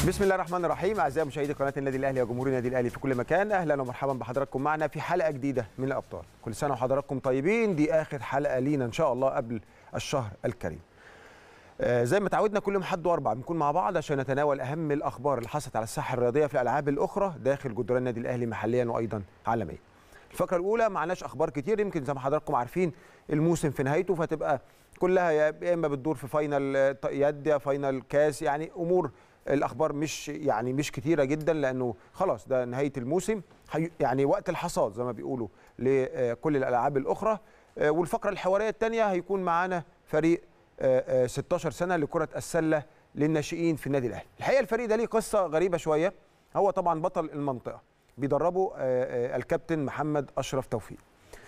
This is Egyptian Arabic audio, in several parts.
بسم الله الرحمن الرحيم اعزائي مشاهدي قناه النادي الاهلي وجمهور النادي الاهلي في كل مكان اهلا ومرحبا بحضراتكم معنا في حلقه جديده من الابطال كل سنه وحضراتكم طيبين دي اخر حلقه لينا ان شاء الله قبل الشهر الكريم آه زي ما تعودنا كل يوم حد واربع بنكون مع بعض عشان نتناول اهم الاخبار اللي حصلت على الساحه الرياضيه في الالعاب الاخرى داخل جدران النادي الاهلي محليا وايضا عالميا الفقره الاولى معناش اخبار كتير يمكن زي ما حضراتكم عارفين الموسم في نهايته فتبقى كلها يا اما بتدور في فاينل يد يا فاينل كاس يعني امور الاخبار مش يعني مش كتيره جدا لانه خلاص ده نهايه الموسم يعني وقت الحصاد زي ما بيقولوا لكل الالعاب الاخرى والفقره الحواريه الثانيه هيكون معانا فريق 16 سنه لكره السله للناشئين في النادي الاهلي الحقيقه الفريق ده ليه قصه غريبه شويه هو طبعا بطل المنطقه بيدربه الكابتن محمد اشرف توفيق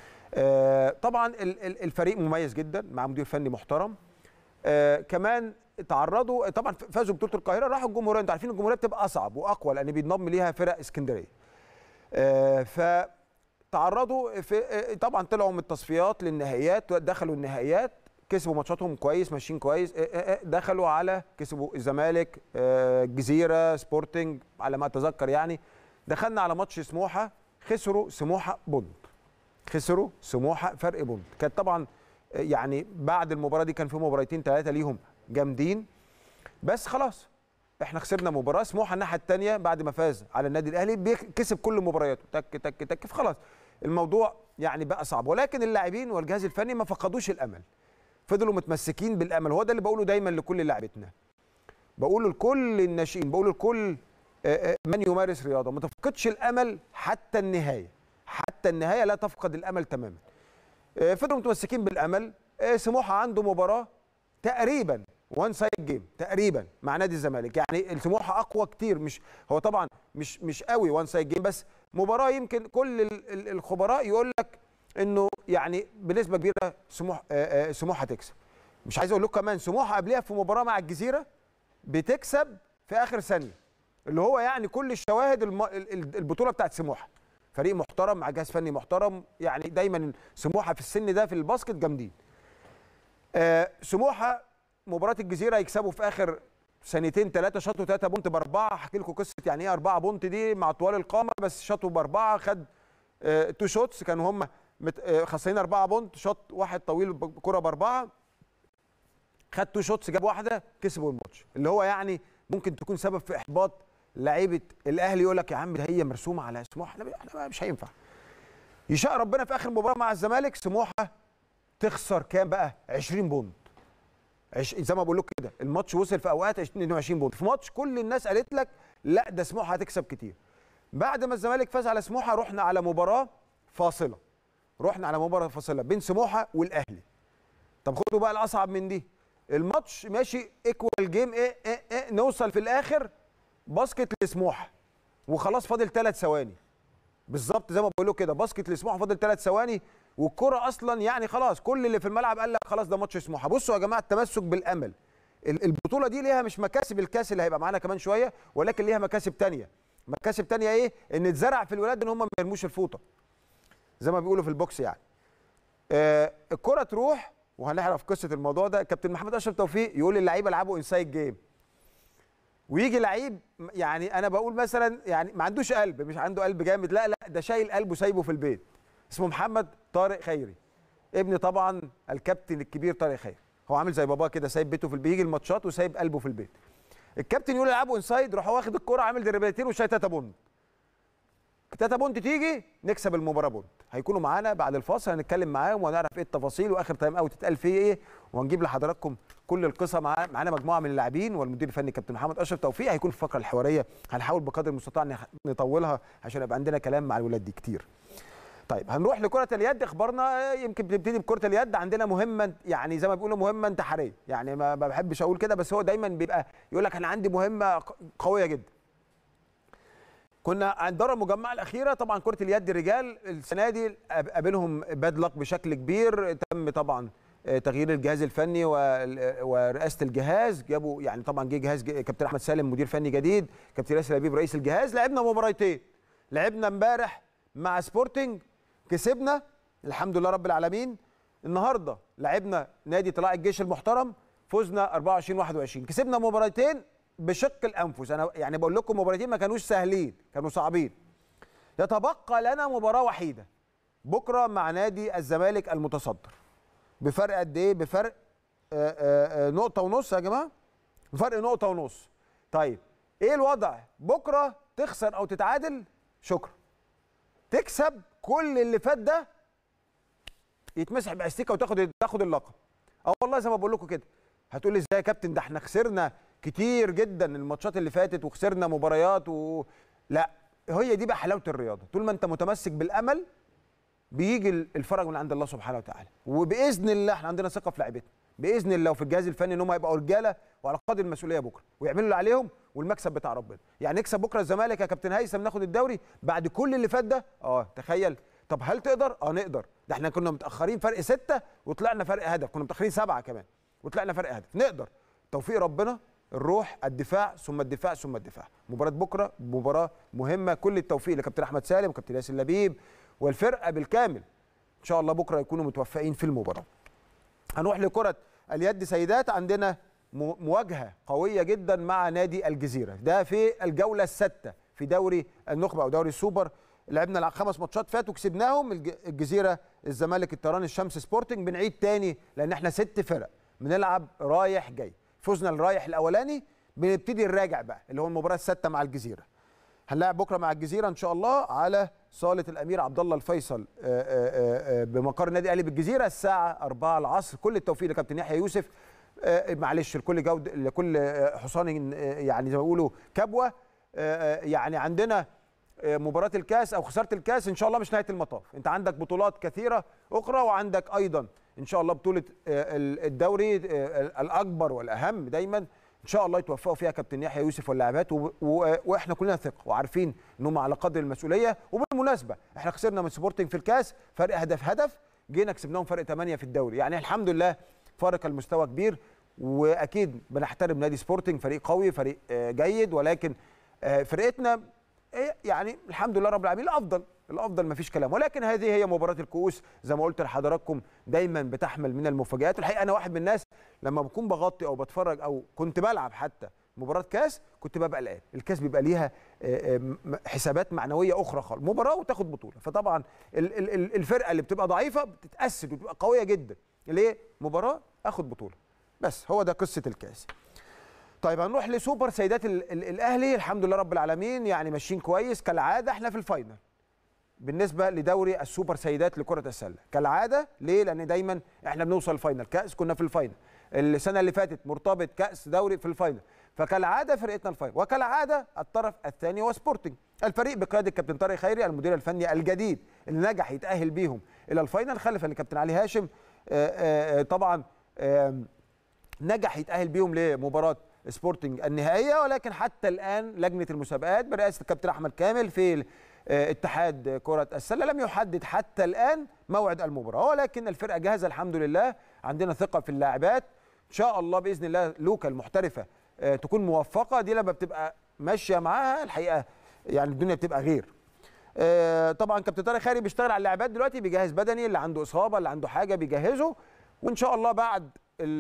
طبعا الفريق مميز جدا مع مدير فني محترم كمان تعرضوا طبعا فازوا ببطوله القاهره راحوا الجمهوريه انتوا عارفين الجمهوريه بتبقى اصعب واقوى لان بينضم ليها فرق اسكندريه آه فتعرضوا في طبعا طلعوا من التصفيات للنهائيات دخلوا النهائيات كسبوا ماتشاتهم كويس ماشيين كويس دخلوا على كسبوا الزمالك الجزيره سبورتنج على ما اتذكر يعني دخلنا على ماتش سموحه خسروا سموحه بونت خسروا سموحه فرق بونت كانت طبعا يعني بعد المباراه دي كان في مباراتين ثلاثه ليهم جامدين بس خلاص احنا خسرنا مباراه سموحه الناحيه الثانيه بعد ما فاز على النادي الاهلي كسب كل مبارياته تك تك تك فخلاص الموضوع يعني بقى صعب ولكن اللاعبين والجهاز الفني ما فقدوش الامل فضلوا متمسكين بالامل هو ده اللي بقوله دايما لكل لاعبتنا بقوله لكل الناشئين بقوله لكل من يمارس رياضه ما تفقدش الامل حتى النهايه حتى النهايه لا تفقد الامل تماما فضلوا متمسكين بالامل سموحه عنده مباراه تقريبا وان سايد جيم تقريبا مع نادي الزمالك يعني سموحه اقوى كتير مش هو طبعا مش مش قوي وان سايد جيم بس مباراه يمكن كل الخبراء يقول لك انه يعني بنسبه كبيره سموحه سموحه تكسب مش عايز اقول لكم كمان سموحه قبلها في مباراه مع الجزيره بتكسب في اخر ثانيه اللي هو يعني كل الشواهد الم... البطوله بتاعت سموحه فريق محترم مع جهاز فني محترم يعني دايما سموحه في السن ده في الباسكت جامدين آه سموحه مباراه الجزيره يكسبوا في اخر سنتين ثلاثه شاطوا ثلاثه بونت باربعه احكي لكم قصه يعني ايه اربعه بونت دي مع طوال القامه بس شاطوا باربعه خد آه تو شوتس كانوا هم مت... آه خسرين اربعه بونت شوت واحد طويل كره باربعه خد تو شوتس جاب واحده كسبوا الماتش اللي هو يعني ممكن تكون سبب في احباط لعيبه الاهلي يقول لك يا عم ده هي مرسومه على سموحه احنا مش هينفع يشاء ربنا في اخر مباراه مع الزمالك سموحه تخسر كام بقى 20 بونت عش... زي ما بقول لكم كده الماتش وصل في اوقات 22 بونت في ماتش كل الناس قالت لك لا ده سموحه هتكسب كتير بعد ما الزمالك فاز على سموحه رحنا على مباراه فاصله رحنا على مباراه فاصله بين سموحه والاهلي طب خدوا بقى الاصعب من دي الماتش ماشي ايكوال جيم ايه, إيه, إيه نوصل في الاخر باسكت لسموحه وخلاص فاضل ثلاث ثواني بالظبط زي ما بقول كده باسكت لسموحه فاضل ثلاث ثواني والكره اصلا يعني خلاص كل اللي في الملعب قال لك خلاص ده ماتش سموحه بصوا يا جماعه التمسك بالامل البطوله دي ليها مش مكاسب الكاس اللي هيبقى معانا كمان شويه ولكن ليها مكاسب تانية مكاسب تانية ايه ان اتزرع في الولاد ان هم ما يرموش الفوطه زي ما بيقولوا في البوكس يعني آه الكره تروح وهنعرف قصه الموضوع ده كابتن محمد اشرف توفيق يقول للعيبه العبوا انسايد جيم ويجي لعيب يعني انا بقول مثلا يعني ما عندوش قلب مش عنده قلب جامد لا لا ده شايل قلبه سايبه في البيت اسمه محمد طارق خيري ابن طبعا الكابتن الكبير طارق خيري هو عامل زي باباه كده سايب بيته في البيت يجي الماتشات وسايب قلبه في البيت الكابتن يقول العبوا انسايد روح واخد الكرة عامل دربلتين وشاي تاتا بونت تاتا بونت تيجي نكسب المباراه بونت هيكونوا معانا بعد الفاصل هنتكلم معاهم ونعرف ايه التفاصيل واخر تايم اوت اتقال فيه ايه وهنجيب لحضراتكم كل القصه مع معانا مجموعه من اللاعبين والمدير الفني كابتن محمد اشرف توفيق هيكون في الفقره الحواريه هنحاول بقدر المستطاع نطولها عشان يبقى عندنا كلام مع الولاد دي كتير طيب هنروح لكره اليد اخبارنا يمكن بنبتدي بكره اليد عندنا مهمه يعني زي ما بيقولوا مهمه انتحاريه يعني ما بحبش اقول كده بس هو دايما بيبقى يقول لك انا عندي مهمه قويه جدا كنا عند الدوره المجمعه الاخيره طبعا كره اليد رجال السنه دي قابلهم باد لك بشكل كبير تم طبعا تغيير الجهاز الفني ورئاسه الجهاز جابوا يعني طبعا جه جهاز كابتن احمد سالم مدير فني جديد كابتن ياسر لبيب رئيس الجهاز لعبنا مباراتين لعبنا امبارح مع سبورتنج كسبنا الحمد لله رب العالمين النهارده لعبنا نادي طلائع الجيش المحترم فزنا 24 21 كسبنا مباراتين بشق الانفس انا يعني بقول لكم مباراتين ما كانوش سهلين كانوا صعبين يتبقى لنا مباراه وحيده بكره مع نادي الزمالك المتصدر بفرق قد ايه بفرق آآ آآ نقطه ونص يا جماعه بفرق نقطه ونص طيب ايه الوضع بكره تخسر او تتعادل شكرا تكسب كل اللي فات ده يتمسح باستيكه وتاخد تاخد اللقب اه والله زي ما بقول لكم كده هتقول لي ازاي يا كابتن ده احنا خسرنا كتير جدا الماتشات اللي فاتت وخسرنا مباريات و... لا هي دي بقى حلاوه الرياضه طول ما انت متمسك بالامل بيجي الفرج من عند الله سبحانه وتعالى وباذن الله احنا عندنا ثقه في لعيبتنا باذن الله وفي الجهاز الفني ان هم هيبقوا رجاله وعلى قدر المسؤوليه بكره ويعملوا اللي عليهم والمكسب بتاع ربنا يعني نكسب بكره الزمالك يا كابتن هيثم ناخد الدوري بعد كل اللي فات ده اه تخيل طب هل تقدر اه نقدر ده احنا كنا متاخرين فرق ستة وطلعنا فرق هدف كنا متاخرين سبعة كمان وطلعنا فرق هدف نقدر توفيق ربنا الروح الدفاع ثم الدفاع ثم الدفاع مباراه بكره مباراه مهمه كل التوفيق لكابتن احمد سالم وكابتن ياسر لبيب والفرقه بالكامل ان شاء الله بكره يكونوا متوفقين في المباراه هنروح لكره اليد سيدات عندنا مواجهه قويه جدا مع نادي الجزيره ده في الجوله السادسه في دوري النخبه او دوري السوبر لعبنا خمس ماتشات فاتوا كسبناهم الجزيره الزمالك الطيران الشمس سبورتنج بنعيد تاني لان احنا ست فرق بنلعب رايح جاي فزنا الرايح الاولاني بنبتدي الراجع بقى اللي هو المباراه السادسه مع الجزيره هنلاعب بكره مع الجزيره ان شاء الله على صاله الامير عبد الله الفيصل بمقر النادي الاهلي بالجزيره الساعه 4 العصر كل التوفيق لكابتن يحيى يوسف معلش لكل جود لكل حصان يعني زي ما بيقولوا كبوه يعني عندنا مباراه الكاس او خساره الكاس ان شاء الله مش نهايه المطاف انت عندك بطولات كثيره اخرى وعندك ايضا ان شاء الله بطوله الدوري الاكبر والاهم دايما ان شاء الله يتوفقوا فيها كابتن يحيى يوسف واللاعبات واحنا كلنا ثقه وعارفين ان هم على قدر المسؤوليه وبالمناسبه احنا خسرنا من سبورتنج في الكاس فرق هدف هدف جينا كسبناهم فرق 8 في الدوري يعني الحمد لله فارق المستوى كبير واكيد بنحترم نادي سبورتنج فريق قوي فريق جيد ولكن فرقتنا يعني الحمد لله رب العالمين الافضل الافضل ما فيش كلام ولكن هذه هي مباراه الكؤوس زي ما قلت لحضراتكم دايما بتحمل من المفاجات الحقيقه انا واحد من الناس لما بكون بغطي او بتفرج او كنت بلعب حتى مباراه كاس كنت ببقى قلقان الكاس بيبقى ليها حسابات معنويه اخرى خالص مباراه وتاخد بطوله فطبعا الفرقه اللي بتبقى ضعيفه بتتاسد وبتبقى قويه جدا ليه مباراه اخد بطوله بس هو ده قصه الكاس طيب هنروح لسوبر سيدات ال ال الاهلي الحمد لله رب العالمين يعني ماشيين كويس كالعاده احنا في الفاينل بالنسبه لدوري السوبر سيدات لكره السله كالعاده ليه لان دايما احنا بنوصل الفاينل كاس كنا في الفاينل السنه اللي فاتت مرتبط كاس دوري في الفاينل فكالعاده فرقتنا الفاينل وكالعاده الطرف الثاني هو سبورتنج الفريق بقياده الكابتن طارق خيري المدير الفني الجديد اللي نجح يتاهل بيهم الى الفاينل خلفا لكابتن علي هاشم آآ آآ طبعا آآ نجح يتاهل بيهم لمباراه سبورتنج النهائيه ولكن حتى الان لجنه المسابقات برئاسه الكابتن احمد كامل في اتحاد كره السله لم يحدد حتى الان موعد المباراه ولكن الفرقه جاهزه الحمد لله عندنا ثقه في اللاعبات ان شاء الله باذن الله لوكا المحترفه تكون موفقه دي لما بتبقى ماشيه معاها الحقيقه يعني الدنيا بتبقى غير طبعا كابتن طارق خيري بيشتغل على اللاعبات دلوقتي بيجهز بدني اللي عنده اصابه اللي عنده حاجه بيجهزه وان شاء الله بعد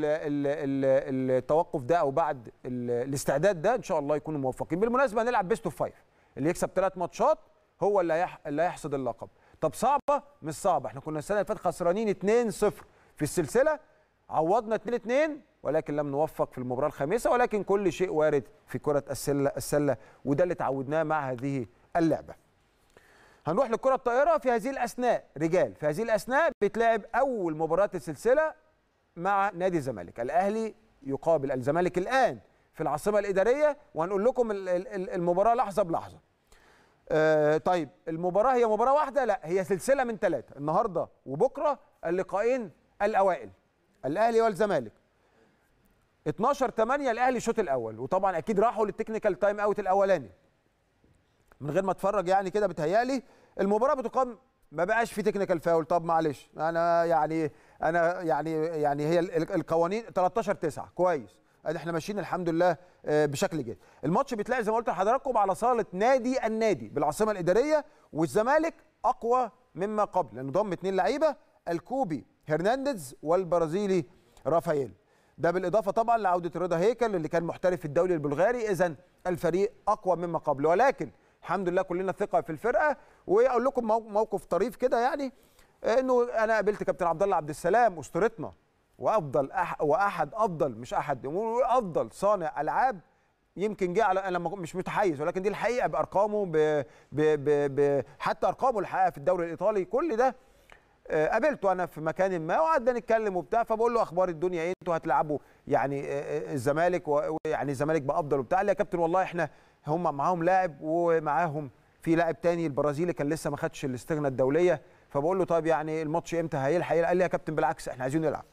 التوقف ده او بعد الاستعداد ده ان شاء الله يكونوا موفقين بالمناسبه هنلعب بيست اوف فايف اللي يكسب ثلاث ماتشات هو اللي هيح... اللي هيحصد اللقب طب صعبه مش صعبه احنا كنا السنه اللي فاتت خسرانين 2-0 في السلسله عوضنا 2-2 ولكن لم نوفق في المباراه الخامسه ولكن كل شيء وارد في كره السله السله وده اللي تعودناه مع هذه اللعبه هنروح للكره الطائره في هذه الاثناء رجال في هذه الاثناء بيتلعب اول مباراه السلسله مع نادي الزمالك الاهلي يقابل الزمالك الان في العاصمه الاداريه وهنقول لكم المباراه لحظه بلحظه آه طيب المباراه هي مباراه واحده لا هي سلسله من ثلاثه النهارده وبكره اللقاءين الاوائل الاهلي والزمالك 12 8 الاهلي الشوط الاول وطبعا اكيد راحوا للتكنيكال تايم اوت الاولاني من غير ما اتفرج يعني كده بتهيالي المباراه بتقام ما بقاش في تكنيكال فاول طب معلش انا يعني انا يعني يعني هي القوانين 13 9 كويس ادي احنا ماشيين الحمد لله بشكل جيد الماتش بيتلعب زي ما قلت لحضراتكم على صاله نادي النادي بالعاصمه الاداريه والزمالك اقوى مما قبل لانه ضم اثنين لعيبه الكوبي هرنانديز والبرازيلي رافائيل ده بالاضافه طبعا لعوده رضا هيكل اللي كان محترف في الدوري البلغاري اذا الفريق اقوى مما قبل ولكن الحمد لله كلنا ثقه في الفرقه واقول لكم موقف طريف كده يعني انه انا قابلت كابتن عبد الله عبد السلام اسطورتنا وافضل أح واحد افضل مش احد افضل صانع العاب يمكن جه على انا مش متحيز ولكن دي الحقيقه بارقامه ب ب ب ب حتى ارقامه الحقيقه في الدوري الايطالي كل ده قابلته انا في مكان ما وقعدنا نتكلم وبتاع فبقول له اخبار الدنيا ايه انتوا هتلعبوا يعني الزمالك ويعني الزمالك بقى افضل وبتاع قال لي يا كابتن والله احنا هم معاهم لاعب ومعاهم في لاعب تاني البرازيلي كان لسه ما خدش الاستغنى الدوليه فبقول له طيب يعني الماتش امتى هيلحق قال لي يا كابتن بالعكس احنا عايزين نلعب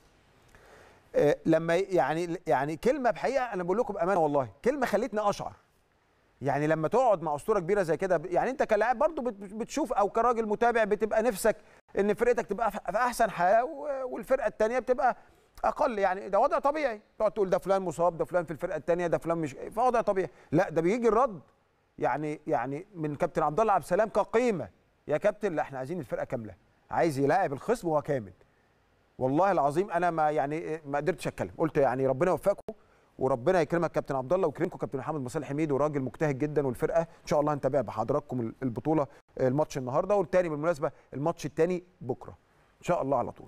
لما يعني يعني كلمه بحقيقه انا بقول لكم بامانه والله كلمه خلتني اشعر يعني لما تقعد مع اسطوره كبيره زي كده يعني انت كلاعب برضو بتشوف او كراجل متابع بتبقى نفسك ان فرقتك تبقى في احسن حاله والفرقه الثانيه بتبقى اقل يعني ده وضع طبيعي تقعد تقول ده فلان مصاب ده فلان في الفرقه الثانيه ده فلان مش فوضع طبيعي لا ده بيجي الرد يعني يعني من كابتن عبد الله عبد السلام كقيمه يا كابتن لا احنا عايزين الفرقه كامله عايز يلاعب الخصم وهو كامل والله العظيم انا ما يعني ما قدرتش اتكلم قلت يعني ربنا يوفقكم وربنا يكرمك كابتن عبد الله ويكرمكم كابتن محمد مصالح حميد وراجل مجتهد جدا والفرقه ان شاء الله هنتابع بحضراتكم البطوله الماتش النهارده والتاني بالمناسبه الماتش التاني بكره ان شاء الله على طول.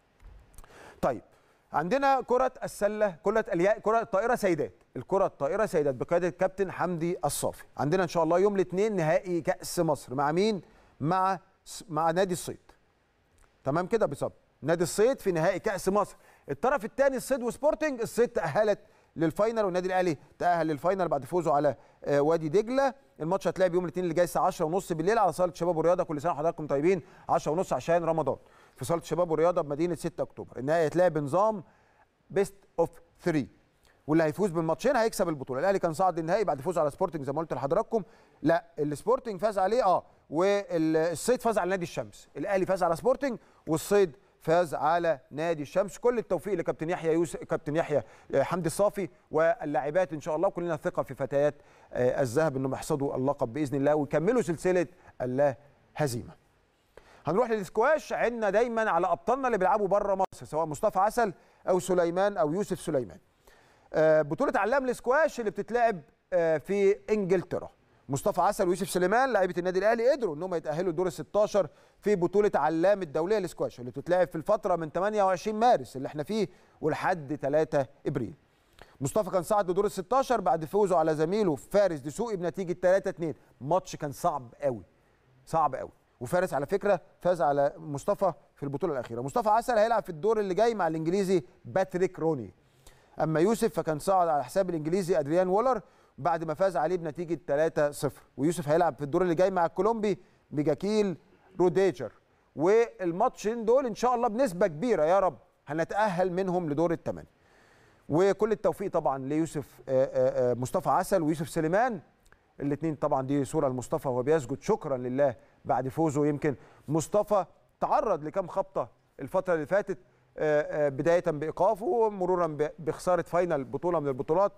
طيب عندنا كره السله كره الياء كره الطائره سيدات الكره الطائره سيدات بقياده الكابتن حمدي الصافي عندنا ان شاء الله يوم الاثنين نهائي كاس مصر مع مين مع مع نادي الصيد تمام كده بالظبط نادي الصيد في نهائي كاس مصر الطرف الثاني الصيد وسبورتنج الصيد تاهلت للفاينل والنادي الاهلي تاهل للفاينل بعد فوزه على وادي دجله الماتش هتلعب يوم الاثنين اللي جاي الساعه 10:30 بالليل على صاله شباب والرياضه كل سنه وحضراتكم طيبين 10:30 عشان رمضان في صاله شباب والرياضه بمدينه 6 اكتوبر النهائي هيتلعب بنظام بيست اوف 3 واللي هيفوز بالماتشين هيكسب البطوله الاهلي كان صعد للنهائي بعد فوزه على سبورتنج زي ما قلت لحضراتكم لا السبورتنج فاز عليه اه والصيد فاز على نادي الشمس الاهلي فاز على سبورتنج والصيد فاز على نادي الشمس كل التوفيق لكابتن يحيى يوسف كابتن يحيى حمدي الصافي واللاعبات ان شاء الله كلنا ثقه في فتيات الذهب انهم يحصدوا اللقب باذن الله ويكملوا سلسله اللا هزيمه هنروح للسكواش عندنا دايما على ابطالنا اللي بيلعبوا بره مصر سواء مصطفى عسل او سليمان او يوسف سليمان بطوله علام السكواش اللي بتتلعب في انجلترا مصطفى عسل ويوسف سليمان لاعيبه النادي الاهلي قدروا ان هم يتاهلوا دور ال 16 في بطوله علام الدوليه للسكواش اللي بتتلعب في الفتره من 28 مارس اللي احنا فيه ولحد 3 ابريل. مصطفى كان صعد لدور ال 16 بعد فوزه على زميله فارس دسوقي بنتيجه 3 2 ماتش كان صعب قوي صعب قوي وفارس على فكره فاز على مصطفى في البطوله الاخيره مصطفى عسل هيلعب في الدور اللي جاي مع الانجليزي باتريك روني اما يوسف فكان صعد على حساب الانجليزي ادريان وولر بعد ما فاز عليه بنتيجه 3-0 ويوسف هيلعب في الدور اللي جاي مع الكولومبي ميجاكيل روديجر والماتشين دول ان شاء الله بنسبه كبيره يا رب هنتاهل منهم لدور الثمانيه وكل التوفيق طبعا ليوسف مصطفى عسل ويوسف سليمان الاثنين طبعا دي صوره لمصطفى وهو بيسجد شكرا لله بعد فوزه يمكن مصطفى تعرض لكم خبطه الفتره اللي فاتت بدايه بايقافه ومرورا بخساره فاينل بطوله من البطولات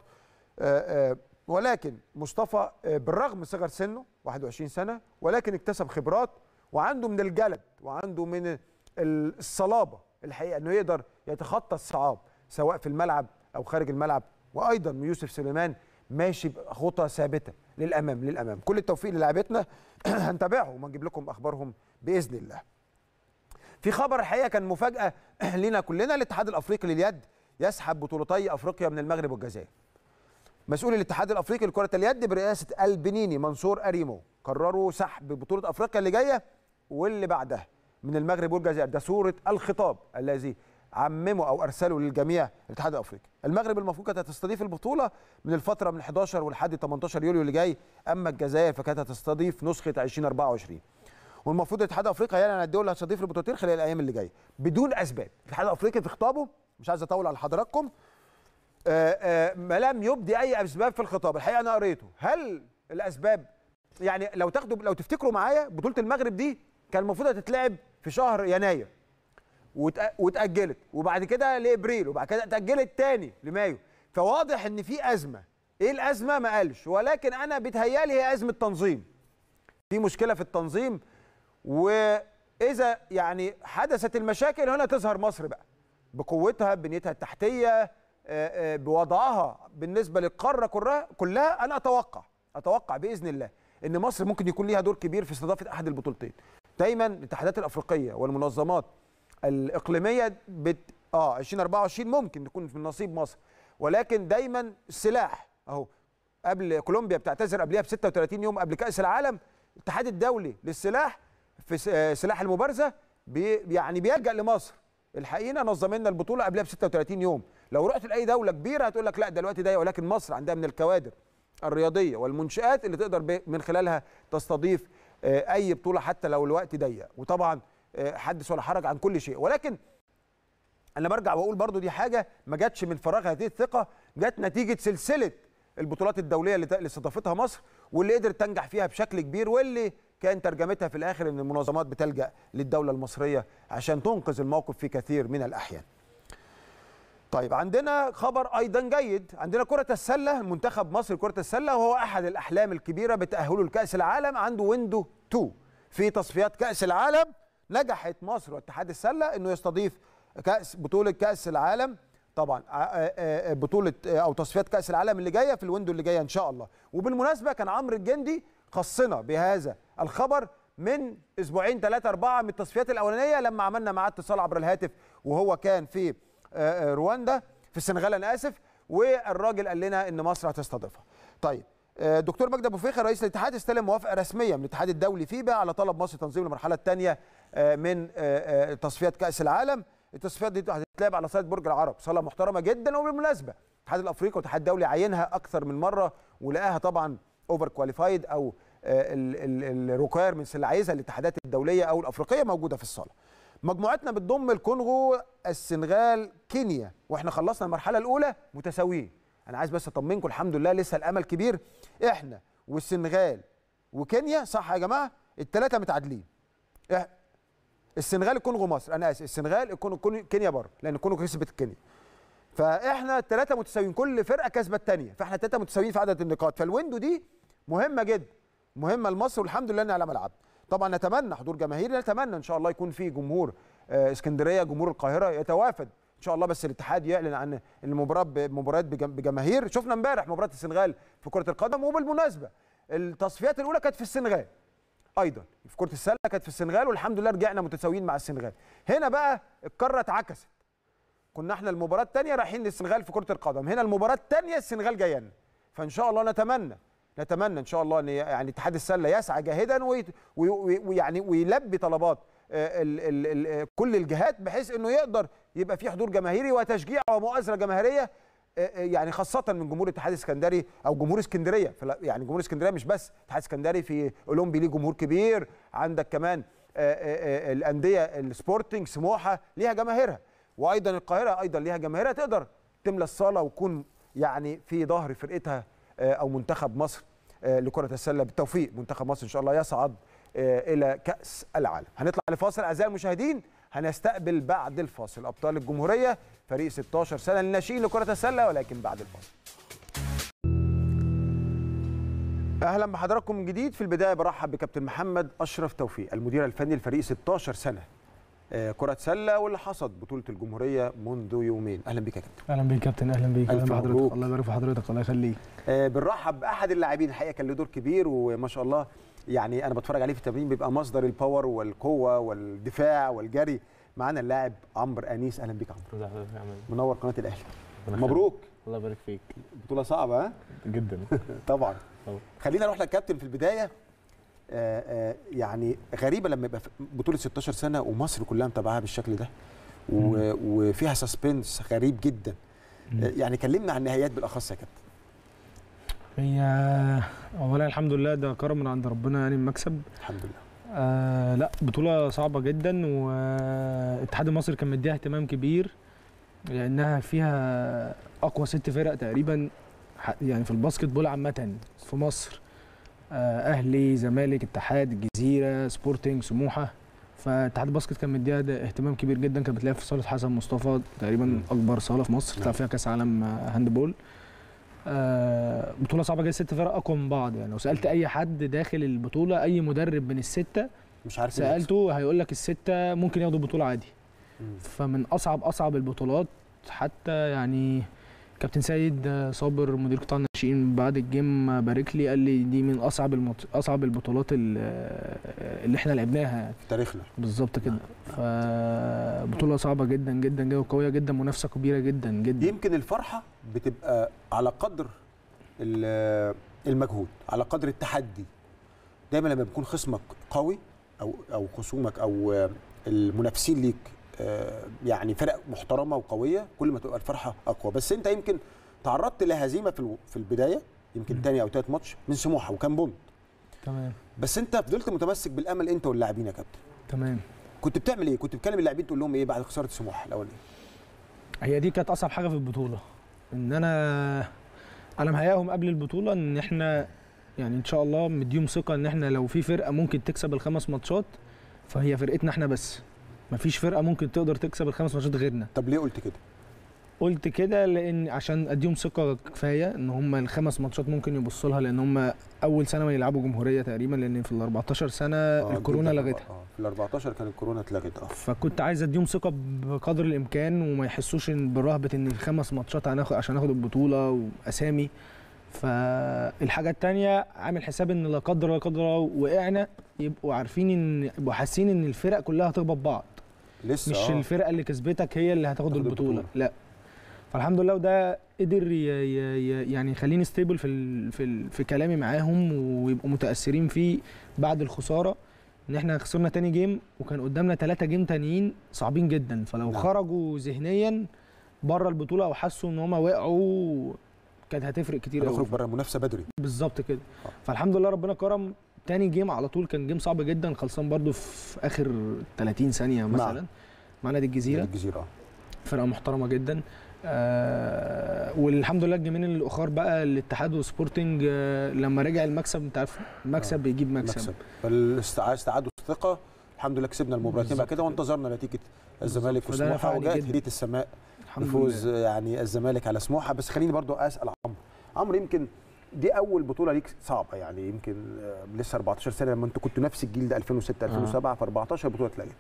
ولكن مصطفى بالرغم من صغر سنه 21 سنه ولكن اكتسب خبرات وعنده من الجلد وعنده من الصلابه الحقيقه انه يقدر يتخطى الصعاب سواء في الملعب او خارج الملعب وايضا يوسف سليمان ماشي بخطى ثابته للامام للامام كل التوفيق للاعبتنا هنتابعهم ونجيب لكم اخبارهم باذن الله في خبر الحقيقه كان مفاجاه لنا كلنا الاتحاد الافريقي لليد يسحب بطولتي افريقيا من المغرب والجزائر مسؤول الاتحاد الافريقي لكره اليد برئاسه البنيني منصور اريمو قرروا سحب بطوله افريقيا اللي جايه واللي بعدها من المغرب والجزائر ده صوره الخطاب الذي عممه او ارسله للجميع الاتحاد الافريقي المغرب المفروض كانت هتستضيف البطوله من الفتره من 11 ولحد 18 يوليو اللي جاي اما الجزائر فكانت هتستضيف نسخه 2024 والمفروض الاتحاد الافريقي هيعلن عن الدول اللي هتستضيف البطولتين خلال الايام اللي جايه بدون اسباب الاتحاد الافريقي في خطابه مش عايز اطول على حضراتكم آآ آآ ما لم يبدي اي اسباب في الخطاب الحقيقه انا قريته هل الاسباب يعني لو تاخدوا لو تفتكروا معايا بطوله المغرب دي كان المفروض هتتلعب في شهر يناير واتاجلت وبعد كده لابريل وبعد كده اتاجلت تاني لمايو فواضح ان في ازمه ايه الازمه ما قالش ولكن انا بتهيالي هي ازمه تنظيم في مشكله في التنظيم واذا يعني حدثت المشاكل هنا تظهر مصر بقى بقوتها بنيتها التحتيه آه، آه، بوضعها بالنسبه للقاره كلها كلها انا اتوقع اتوقع باذن الله ان مصر ممكن يكون ليها دور كبير في استضافه احد البطولتين دايما الاتحادات الافريقيه والمنظمات الاقليميه بت اه 2024 ممكن تكون في نصيب مصر ولكن دايما السلاح اهو قبل كولومبيا بتعتذر قبلها ب 36 يوم قبل كاس العالم الاتحاد الدولي للسلاح في س- آه، سلاح المبارزه بي يعني بيلجا لمصر الحقيقه نظم لنا البطوله قبلها ب 36 يوم لو رحت لاي دوله كبيره هتقول لك لا ده الوقت ضيق ولكن مصر عندها من الكوادر الرياضيه والمنشات اللي تقدر ب- من خلالها تستضيف آه، اي بطوله حتى لو الوقت ضيق وطبعا آه، حدث ولا حرج عن كل شيء ولكن انا برجع واقول برضو دي حاجه ما جاتش من فراغ هذه الثقه جت نتيجه سلسله البطولات الدوليه اللي اللي استضافتها مصر واللي قدرت تنجح فيها بشكل كبير واللي كان ترجمتها في الاخر ان المنظمات بتلجا للدوله المصريه عشان تنقذ الموقف في كثير من الاحيان. طيب عندنا خبر ايضا جيد عندنا كره السله منتخب مصر كره السله وهو احد الاحلام الكبيره بتاهله لكاس العالم عنده ويندو 2 في تصفيات كاس العالم نجحت مصر واتحاد السله انه يستضيف كاس بطوله كاس العالم طبعا ع- آه، آه، بطوله آه، او تصفيات كاس العالم اللي جايه في الويندو اللي جايه ان شاء الله وبالمناسبه كان عمرو الجندي خصنا بهذا الخبر من اسبوعين ثلاثه اربعه من التصفيات الاولانيه لما عملنا معاه اتصال عبر الهاتف وهو كان في آه، آه، رواندا في السنغال انا اسف والراجل قال لنا ان مصر هتستضيفها. طيب آه، دكتور مجدي ابو فيخه رئيس الاتحاد استلم موافقه رسميه من الاتحاد الدولي فيبا على طلب مصر تنظيم المرحله الثانيه من آه، آه، تصفيات كاس العالم التصفيات دي هتتلعب على صاله برج العرب صاله محترمه جدا وبالمناسبه الاتحاد الافريقي والاتحاد الدولي عينها اكثر من مره ولقاها طبعا اوفر كواليفايد او الريكويرمنتس اللي عايزها الاتحادات الدوليه او الافريقيه موجوده في الصاله مجموعتنا بتضم الكونغو السنغال كينيا واحنا خلصنا المرحله الاولى متساويين انا عايز بس اطمنكم الحمد لله لسه الامل كبير احنا والسنغال وكينيا صح يا جماعه الثلاثه متعادلين إح- السنغال الكونغو مصر انا اسف السنغال الكونغو كونغو- كينيا بره لان الكونغو كسبت كينيا فاحنا الثلاثه متساويين كل فرقه كسبه الثانيه فاحنا الثلاثه متساويين في عدد النقاط فالويندو دي مهمه جدا مهمه لمصر والحمد لله انها على ملعب طبعا نتمنى حضور جماهيري نتمنى ان شاء الله يكون في جمهور آه، اسكندريه جمهور القاهره يتوافد ان شاء الله بس الاتحاد يعلن عن ان المباراه بمباريات بجم- بجماهير شفنا امبارح مباراه السنغال في كره القدم وبالمناسبه التصفيات الاولى كانت في السنغال ايضا في كره السله كانت في السنغال والحمد لله رجعنا متساويين مع السنغال هنا بقى القاره اتعكست كنا احنا المباراه الثانيه رايحين للسنغال في كره القدم هنا المباراه الثانيه السنغال جايه لنا فان شاء الله نتمنى نتمنى ان شاء الله ان يعني اتحاد السله يسعى جاهدا ويت- وي- وي- ويعني ويلبي طلبات آه، ال ال ال كل الجهات بحيث انه يقدر يبقى في حضور جماهيري وتشجيع ومؤازره جماهيريه آه، آه، يعني خاصه من جمهور الاتحاد الاسكندري او جمهور اسكندريه فلا- يعني جمهور اسكندريه مش بس الاتحاد الاسكندري في اولمبي ليه جمهور كبير عندك كمان آه، آه، آه، الانديه السبورتنج سموحه ليها جماهيرها وايضا القاهره ايضا ليها جماهيرها تقدر تملى الصاله وتكون يعني في ظهر فرقتها آه، او منتخب مصر آه، لكره السله بالتوفيق منتخب مصر ان شاء الله يصعد آه، الى كاس العالم هنطلع لفاصل اعزائي المشاهدين هنستقبل بعد الفاصل ابطال الجمهوريه فريق 16 سنه للناشئين لكره السله ولكن بعد الفاصل اهلا بحضراتكم من جديد في البدايه برحب بكابتن محمد اشرف توفيق المدير الفني لفريق 16 سنه آه، كره سله واللي حصد بطوله الجمهوريه منذ يومين اهلا بك يا كابتن اهلا بيك كابتن اهلا بيك ألف اهلا مبروك. بحضرتك الله يبارك في حضرتك الله يخليك آه، بنرحب باحد اللاعبين الحقيقه كان له دور كبير وما شاء الله يعني انا بتفرج عليه في التمرين بيبقى مصدر الباور والقوه والدفاع والجري معانا اللاعب عمرو انيس اهلا بيك يا عمرو منور قناه الاهلي مبروك الله يبارك فيك بطوله صعبه ها جدا طبعا طبعا. خلينا نروح للكابتن في البدايه آه، آه، يعني غريبه لما يبقى في بطوله 16 سنه ومصر كلها متابعاها بالشكل ده و- وفيها سسبنس غريب جدا آه، يعني كلمنا عن النهايات بالاخص يا كابتن هي اولا الحمد لله ده كرم من عند ربنا يعني المكسب الحمد لله آه لا بطوله صعبه جدا والاتحاد المصري كان مديها اهتمام كبير لانها فيها اقوى ست فرق تقريبا ح- يعني في الباسكت بول عامه في مصر آه اهلي زمالك اتحاد الجزيره سبورتنج سموحه فاتحاد الباسكت كان مديها ده اهتمام كبير جدا كانت بتلعب في صاله حسن مصطفى تقريبا مم. اكبر صاله في مصر نعم. بتلعب فيها كاس عالم آه، هاندبول آه بطوله صعبه جدا ست فرق اقوى من بعض يعني لو سالت اي حد داخل البطوله اي مدرب من السته مش عارف مين يكسب. سالته هيقول لك السته ممكن ياخدوا البطوله عادي مم. فمن اصعب اصعب البطولات حتى يعني كابتن سيد آه، صابر مدير قطاع الناشئين بعد الجيم آه، بارك لي قال لي دي من اصعب المط... اصعب البطولات ال- آه، اللي احنا لعبناها يعني. في تاريخنا بالظبط كده فبطوله صعبه جدا جدا جدا وقويه جدا منافسه كبيره جدا جدا يمكن الفرحه بتبقى على قدر ال- المجهود على قدر التحدي دايما لما بيكون خصمك قوي او او خصومك او المنافسين ليك آه، يعني فرق محترمه وقويه كل ما تبقى الفرحه اقوى بس انت يمكن تعرضت لهزيمه في الو- في البدايه يمكن مم. تاني او تالت ماتش من سموحه وكان بونت تمام بس انت فضلت متمسك بالامل انت واللاعبين يا كابتن تمام كنت بتعمل ايه كنت بتكلم اللاعبين تقول لهم ايه بعد خساره سموحه الاولانيه هي دي كانت اصعب حاجه في البطوله ان انا انا مهياهم قبل البطوله ان احنا يعني ان شاء الله مديهم ثقه ان احنا لو في فرقه ممكن تكسب الخمس ماتشات فهي فرقتنا احنا بس مفيش فرقه ممكن تقدر تكسب الخمس ماتشات غيرنا طب ليه قلت كده قلت كده لان عشان اديهم ثقه كفايه ان هم الخمس ماتشات ممكن يبصوا لها لان هم اول سنه ما يلعبوا جمهوريه تقريبا لان في ال 14 سنه آه، الكورونا جدا. لغتها اه في ال 14 كان الكورونا اتلغت اه فكنت عايز اديهم ثقه بقدر الامكان وما يحسوش إن برهبه ان الخمس ماتشات هناخد عشان اخد البطوله واسامي فالحاجه التانية عامل حساب ان لا قدر لا قدر وقعنا يبقوا عارفين ان يبقوا حاسين ان الفرق كلها هتخبط بعض لسه مش آه. الفرقه اللي كسبتك هي اللي هتاخد تاخد البطوله البطولة. لا فالحمد لله وده قدر ي- ي- ي- يعني يخليني ستيبل في ال في ال في كلامي معاهم ويبقوا متاثرين فيه بعد الخساره ان احنا خسرنا تاني جيم وكان قدامنا ثلاثة جيم تانيين صعبين جدا فلو نعم. خرجوا ذهنيا بره البطوله او حسوا ان هم وقعوا كانت هتفرق كتير هنخرج قوي بره المنافسه بدري بالظبط كده آه. فالحمد لله ربنا كرم تاني جيم على طول كان جيم صعب جدا خلصان برضو في اخر 30 ثانيه مثلا مع نادي الجزيره الجزيره آه. فرقه محترمه جدا آه والحمد لله الجيمين الاخر بقى الاتحاد وسبورتنج آه لما رجع المكسب انت عارف المكسب آه. بيجيب مكسب, مكسب فالاستعادوا الثقه الحمد لله كسبنا المباراتين بعد بالظبط كده كده. وانتظرنا نتيجه الزمالك فده وسموحه نفعني وجاءت جدا. هديه السماء الحمد بفوز لله يعني الزمالك على سموحه بس خليني برضو اسال عمرو عمرو يمكن دي اول بطوله ليك صعبه يعني يمكن آه، لسه 14 سنه لما انتوا كنتوا نفس الجيل ده 2006 2007 في 14 بطوله اتلغت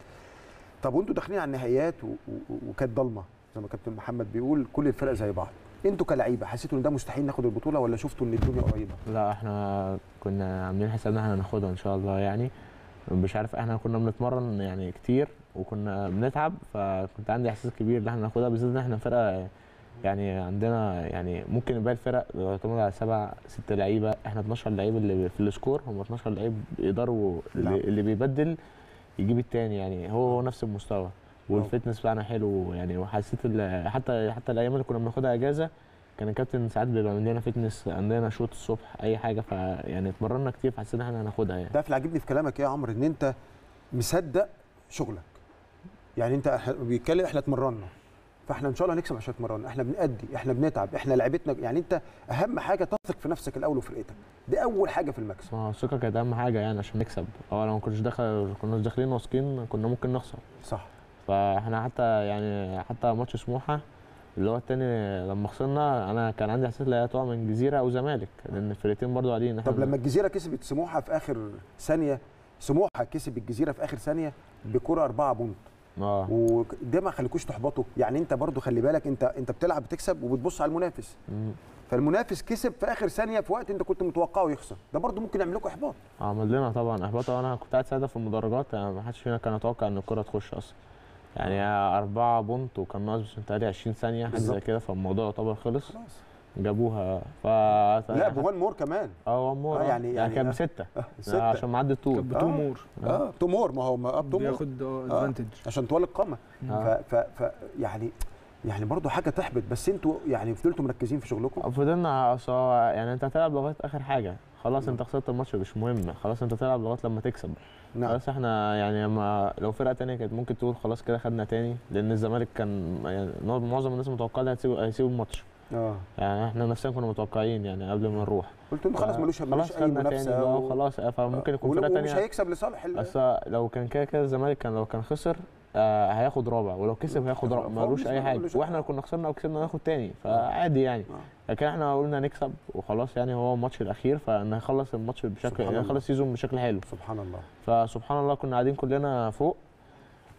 طب وانتوا داخلين على النهائيات و- و- وكانت ضلمه زي ما كابتن محمد بيقول كل الفرق زي بعض انتوا كلعيبه حسيتوا ان ده مستحيل ناخد البطوله ولا شفتوا ان الدنيا قريبه لا احنا كنا عاملين حسابنا احنا هناخدها ان شاء الله يعني مش عارف احنا كنا بنتمرن يعني كتير وكنا بنتعب فكنت عندي احساس كبير ان احنا ناخدها بالذات ان احنا فرقه يعني عندنا يعني ممكن باقي الفرق يعتمد على سبع ست لعيبه احنا 12 لعيب اللي في السكور هم 12 لعيب بيقدروا نعم. اللي, اللي بيبدل يجيب التاني يعني هو هو نفس المستوى والفتنس بتاعنا حلو يعني وحسيت ال- حتى حتى الايام اللي كنا بناخدها اجازه كان الكابتن ساعات بيبقى عندنا فتنس عندنا شوط الصبح اي حاجه فيعني اتمرنا كتير فحسيت ان احنا هناخدها يعني ده اللي عاجبني في كلامك يا عمرو ان انت مصدق شغلك يعني انت إحنا بيتكلم احنا اتمرنا فاحنا ان شاء الله هنكسب عشان اتمرنا احنا بنأدي احنا بنتعب احنا لعبتنا يعني انت اهم حاجه تثق في نفسك الاول وفرقتك دي اول حاجه في المكسب ما هو الثقه كانت اهم حاجه يعني عشان نكسب اه لو ما كناش داخل كناش داخلين واثقين كنا ممكن نخسر صح فاحنا حتى يعني حتى ماتش سموحه اللي هو التاني لما خسرنا انا كان عندي احساس لا هتقع من جزيره او زمالك لان الفرقتين برضو قاعدين احنا طب لما الجزيره كسبت سموحه في اخر ثانيه سموحه كسب الجزيره في اخر ثانيه بكره أربعة بونت اه وده ما خليكوش تحبطوا يعني انت برضو خلي بالك انت انت بتلعب بتكسب وبتبص على المنافس مم. فالمنافس كسب في اخر ثانيه في وقت انت كنت متوقعه يخسر ده برضو ممكن يعمل لكم احباط عمل لنا طبعا احباط وانا كنت قاعد ساعتها في المدرجات يعني ما حدش فينا كان يتوقع ان الكره تخش اصلا يعني أربعة بونت وكان ناقص متهيألي 20 ثانية حاجة زي بالظبط. كده فالموضوع يعتبر خلص خلاص جابوها ف لا بوان مور كمان اه وان مور آه، آه يعني- يعني يعني كان آه. بستة آه، آه ستة عشان معدي الطول كان آه. بتو مور اه تومور ما هو ما اه تومور بياخد ادفانتج عشان طوال القامه آه. ف, ف, ف يعني يعني برضو حاجه تحبط بس انتوا يعني فضلتوا مركزين في شغلكم فضلنا أصل هو يعني انت هتلعب لغايه اخر حاجه خلاص نعم. انت خسرت الماتش مش مهم خلاص انت تلعب لغايه لما تكسب نعم خلاص احنا يعني ما لو فرقه تانية كانت ممكن تقول خلاص كده خدنا تاني لان الزمالك كان يعني معظم الناس متوقعه إنها هتسيب هيسيب الماتش اه يعني احنا نفسنا كنا متوقعين يعني قبل ما نروح قلت انتوا خلاص ملوش ملوش خلاص اي خدنا تاني منافسه بقى و- وخلاص فممكن يكون ولو- فرقه ومش تانية هيكسب لصالح ال- اصل لو كان كده كده الزمالك كان لو كان خسر آه هياخد رابع ولو كسب هياخد رابع فهو ملوش مش- اي حاجه ملوش- واحنا لو كنا خسرنا او كسبنا ناخد تاني فعادي يعني آه. لكن احنا قلنا نكسب وخلاص يعني هو الماتش الاخير فنخلص الماتش بشكل سبحان يعني الله. نخلص السيزون بشكل حلو سبحان الله فسبحان الله كنا قاعدين كلنا فوق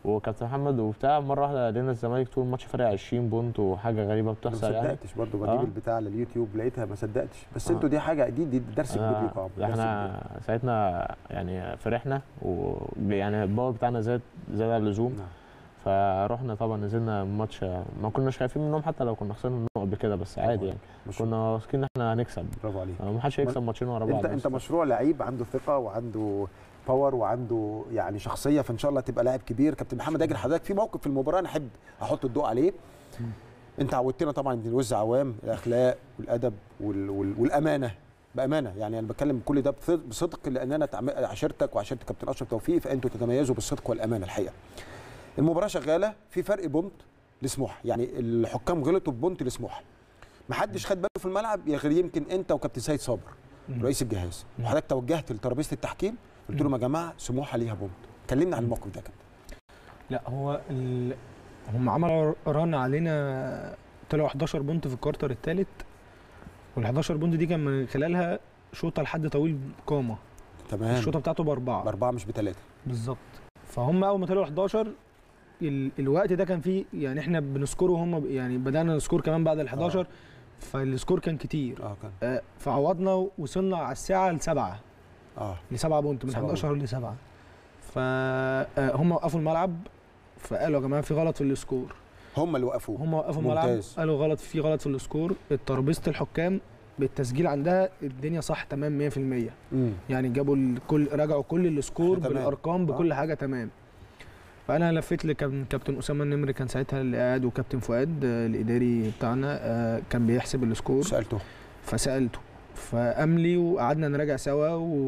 وكابتن محمد وبتاع مره واحده لقينا الزمالك طول الماتش فارق 20 بونت وحاجه غريبه ما بتحصل يعني صدقتش برضه بجيب آه. البتاع على اليوتيوب لقيتها ما صدقتش بس آه. انتوا دي حاجه دي, دي درس كبير آه، ليكم يا عمرو، ده درس احنا ساعتنا يعني فرحنا ويعني الباور بتاعنا زاد زاد عن اللزوم كبير. نعم. فرحنا طبعا نزلنا الماتش ما كناش خايفين منهم حتى لو كنا خسرنا منهم قبل كده بس عادي يعني مش- كنا واثقين ان احنا هنكسب برافو عليك ما حدش هيكسب ماتشين ورا بعض انت انت بس. مشروع لعيب عنده ثقه وعنده باور وعنده يعني شخصيه فان شاء الله تبقى لاعب كبير كابتن محمد اجل حضرتك في موقف في المباراه انا احب احط الضوء عليه انت عودتنا طبعا ان الوز عوام الاخلاق والادب وال وال والامانه بامانه يعني انا بتكلم كل ده بث- بصدق لان انا تعم- عشرتك وعشرت كابتن اشرف توفيق فانتوا تتميزوا بالصدق والامانه الحقيقه المباراه شغاله في فرق بونت لسموحه يعني الحكام غلطوا ببونت لسموحه محدش خد باله في الملعب غير يمكن انت وكابتن سيد صابر مم. رئيس الجهاز مم. وحضرتك توجهت لترابيزه التحكيم قلت لهم يا جماعه سموحه ليها بونت كلمنا عن مم. الموقف ده يا كابتن لا هو ال... هم عملوا ران علينا طلعوا 11 بونت في الكوارتر الثالث وال 11 بونت دي كان من خلالها شوطه لحد طويل قامه تمام الشوطه بتاعته باربعه باربعه مش بثلاثه بالظبط فهم اول ما طلعوا 11 ال... الوقت ده كان فيه يعني احنا بنسكور وهم ب... يعني بدانا نسكور كمان بعد ال 11 فالسكور كان كتير اه كان آه، فعوضنا وصلنا على الساعه لسبعه اه لسبعه بونت من سبعة 11 لسبعه فهم وقفوا الملعب فقالوا يا جماعه في غلط في السكور هم اللي وقفوه هم وقفوا الملعب ممتاز. قالوا غلط في غلط في السكور ترابيزه الحكام بالتسجيل عندها الدنيا صح تمام 100% امم يعني جابوا الكل رجعوا كل السكور تمام. بالارقام بكل حاجه تمام فانا لفيت لكابتن اسامه النمري كان ساعتها اللي قاعد وكابتن فؤاد آه، الاداري بتاعنا آه، كان بيحسب السكور سالته فسالته فقام لي وقعدنا نراجع سوا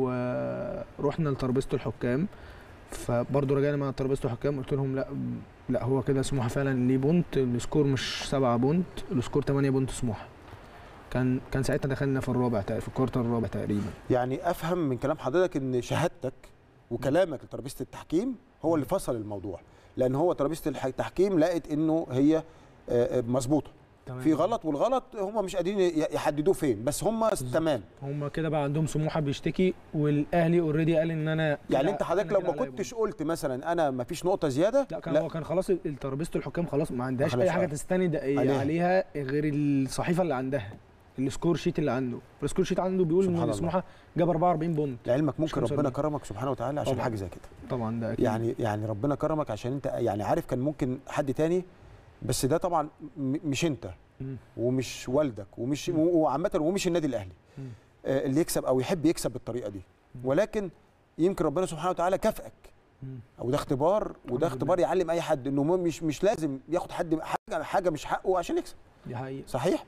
ورحنا لترابيزه الحكام فبرضه رجعنا مع ترابيزه الحكام قلت لهم لا لا هو كده سموحه فعلا ليه بونت السكور مش 7 بونت السكور 8 بونت سموحه كان كان ساعتها دخلنا في الرابع تق- في الكوارتر الرابع تقريبا يعني افهم من كلام حضرتك ان شهادتك وكلامك لترابيزه التحكيم هو اللي فصل الموضوع لان هو ترابيزه الح- التحكيم لقت انه هي آه، آه، مظبوطه في غلط والغلط هم مش قادرين ي- يحددوه فين بس هم تمام هم كده بقى عندهم سموحه بيشتكي والاهلي اوريدي قال ان انا يعني كده- انت حضرتك أنا لو كده ما عليا كنتش قلت مثلا انا ما فيش نقطه زياده لا كان هو كان خلاص ال- ترابيزه الحكام خلاص ما عندهاش خلاص، اي حاجه آه. تستند عليها. عليها. عليها غير الصحيفه اللي عندها السكور شيت اللي عنده السكور شيت عنده بيقول سبحان ان الله. سموحه جاب 44 بونت لعلمك ممكن مش ربنا 45. كرمك سبحانه وتعالى عشان طبعاً. حاجه زي كده طبعا ده اكيد يعني يعني ربنا كرمك عشان انت يعني عارف كان ممكن حد تاني بس ده طبعا م- مش انت مم. ومش والدك ومش مم. وعامه ومش النادي الاهلي مم. آه، اللي يكسب او يحب يكسب بالطريقه دي ولكن يمكن ربنا سبحانه وتعالى كافئك مم. او ده اختبار وده الحمد اختبار يعلم اي حد انه مو- مش مش لازم ياخد حد حاجه حاجه مش حقه عشان يكسب دي حقيقه صحيح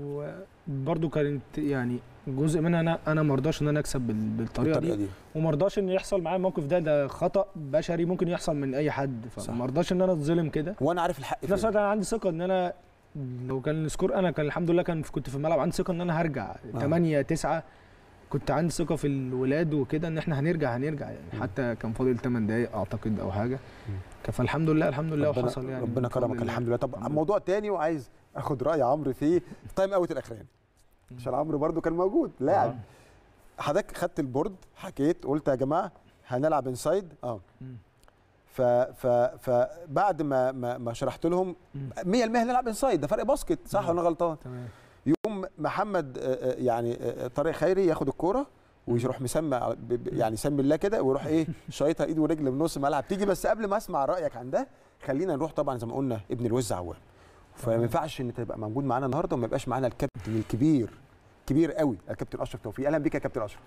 وبرده كانت يعني جزء منها انا انا ما ارضاش ان انا اكسب بال- بالطريقه بالطريقه دي دي وما ارضاش ان يحصل معايا الموقف ده ده خطا بشري ممكن يحصل من اي حد صح. فما ارضاش ان انا اتظلم كده وانا عارف الحق في نفس فين الوقت انا عندي ثقه ان انا لو كان السكور انا كان الحمد لله كان كنت في الملعب عندي ثقه ان انا هرجع 8 9 كنت عندي ثقه في الولاد وكده ان احنا هنرجع هنرجع يعني مم. حتى كان فاضل 8 دقائق اعتقد او حاجه مم. فالحمد لله الحمد لله ربنا, وحصل يعني ربنا بفضل كرمك الله. الحمد لله طب الحمد لله. موضوع تاني وعايز اخد راي عمرو فيه التايم اوت الاخراني عشان عمرو برده كان موجود لاعب حضرتك خدت البورد حكيت قلت يا جماعه هنلعب انسايد اه مم. ف ف فبعد ما ما, ما شرحت لهم مم. 100% هنلعب انسايد ده فرق باسكت صح مم. ولا أنا غلطان تمام يقوم محمد آه، آه، يعني آه، طارق خيري ياخد الكوره ويروح مسمى على- ب- ب- يعني يسمي الله كده ويروح ايه شايطها ايد ورجل من نص الملعب تيجي بس قبل ما اسمع رايك عن ده خلينا نروح طبعا زي ما قلنا ابن الوز عوام فما ينفعش ان تبقى موجود معانا النهارده وما يبقاش معانا الكابتن الكبير كبير قوي الكابتن اشرف توفيق اهلا بيك يا كابتن اشرف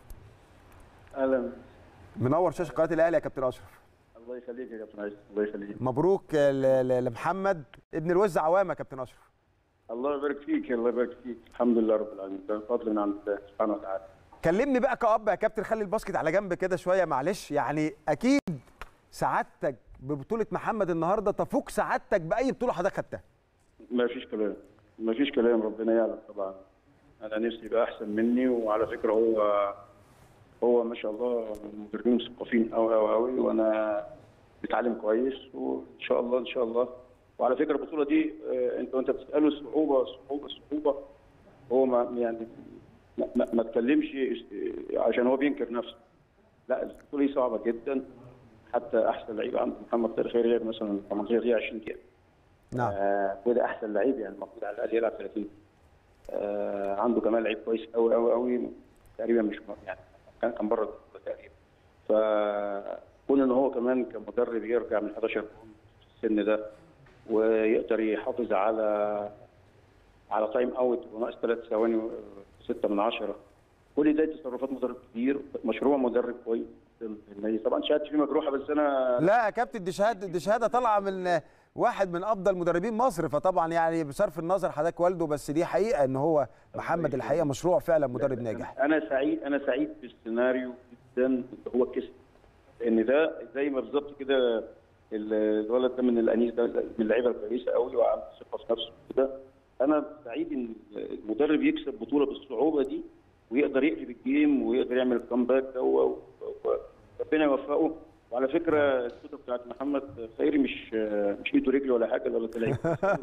اهلا منور شاشه قناه الاهلي يا كابتن اشرف الله يخليك يا كابتن عايز الله يخليك مبروك ل- ل- لمحمد ابن الوز عوام يا كابتن اشرف الله يبارك فيك الله يبارك فيك الحمد لله رب العالمين ده فضل من عند الله سبحانه وتعالى كلمني بقى كأب يا كابتن خلي الباسكت على جنب كده شويه معلش يعني اكيد سعادتك ببطوله محمد النهارده تفوق سعادتك باي بطوله حضرتك خدتها ما فيش كلام ما فيش كلام ربنا يعلم طبعا انا نفسي يبقى احسن مني وعلى فكره هو هو ما شاء الله مدربين مثقفين قوي قوي قوي وانا بتعلم كويس وان شاء الله ان شاء الله وعلى فكره البطوله دي آه، انت وانت بتساله صعوبه صعوبه صعوبه هو ما يعني ما, ما, ما تكلمش عشان هو بينكر نفسه لا البطوله دي صعبه جدا حتى احسن لعيب عند محمد طارق خيري لعب مثلا 18 دقيقه 20 دقيقه نعم آه وده احسن لعيب يعني المفروض على الاقل يلعب 30 آه عنده كمان لعيب كويس قوي قوي قوي تقريبا مش م- يعني كان كان بره البطولة تقريبا فكون ان هو كمان كمدرب يرجع من 11 جون في السن ده ويقدر يحافظ على على تايم اوت وناقص ثلاث ثواني وستة من عشرة كل ده تصرفات مدرب كبير مشروع مدرب كويس النادي طبعا شهادتي فيه مجروحه بس انا لا يا كابتن دي شهاده دي شهاده طالعه من واحد من افضل مدربين مصر فطبعا يعني بصرف النظر حضرتك والده بس دي حقيقه ان هو محمد الحقيقه مشروع فعلا مدرب ناجح انا سعيد انا سعيد بالسيناريو جدا اللي هو كسب لان ده زي ما بالظبط كده ال- الولد ده من الانيس ده من اللعيبه الكويسه قوي وعنده ثقه في نفسه كده انا سعيد ان المدرب يكسب بطوله بالصعوبه دي ويقدر يقلب الجيم ويقدر يعمل الكامباك ده و- و- وربنا يوفقه وعلى فكره الصوره بتاعت محمد خيري مش مش ايده رجل ولا حاجه ولا تلاقي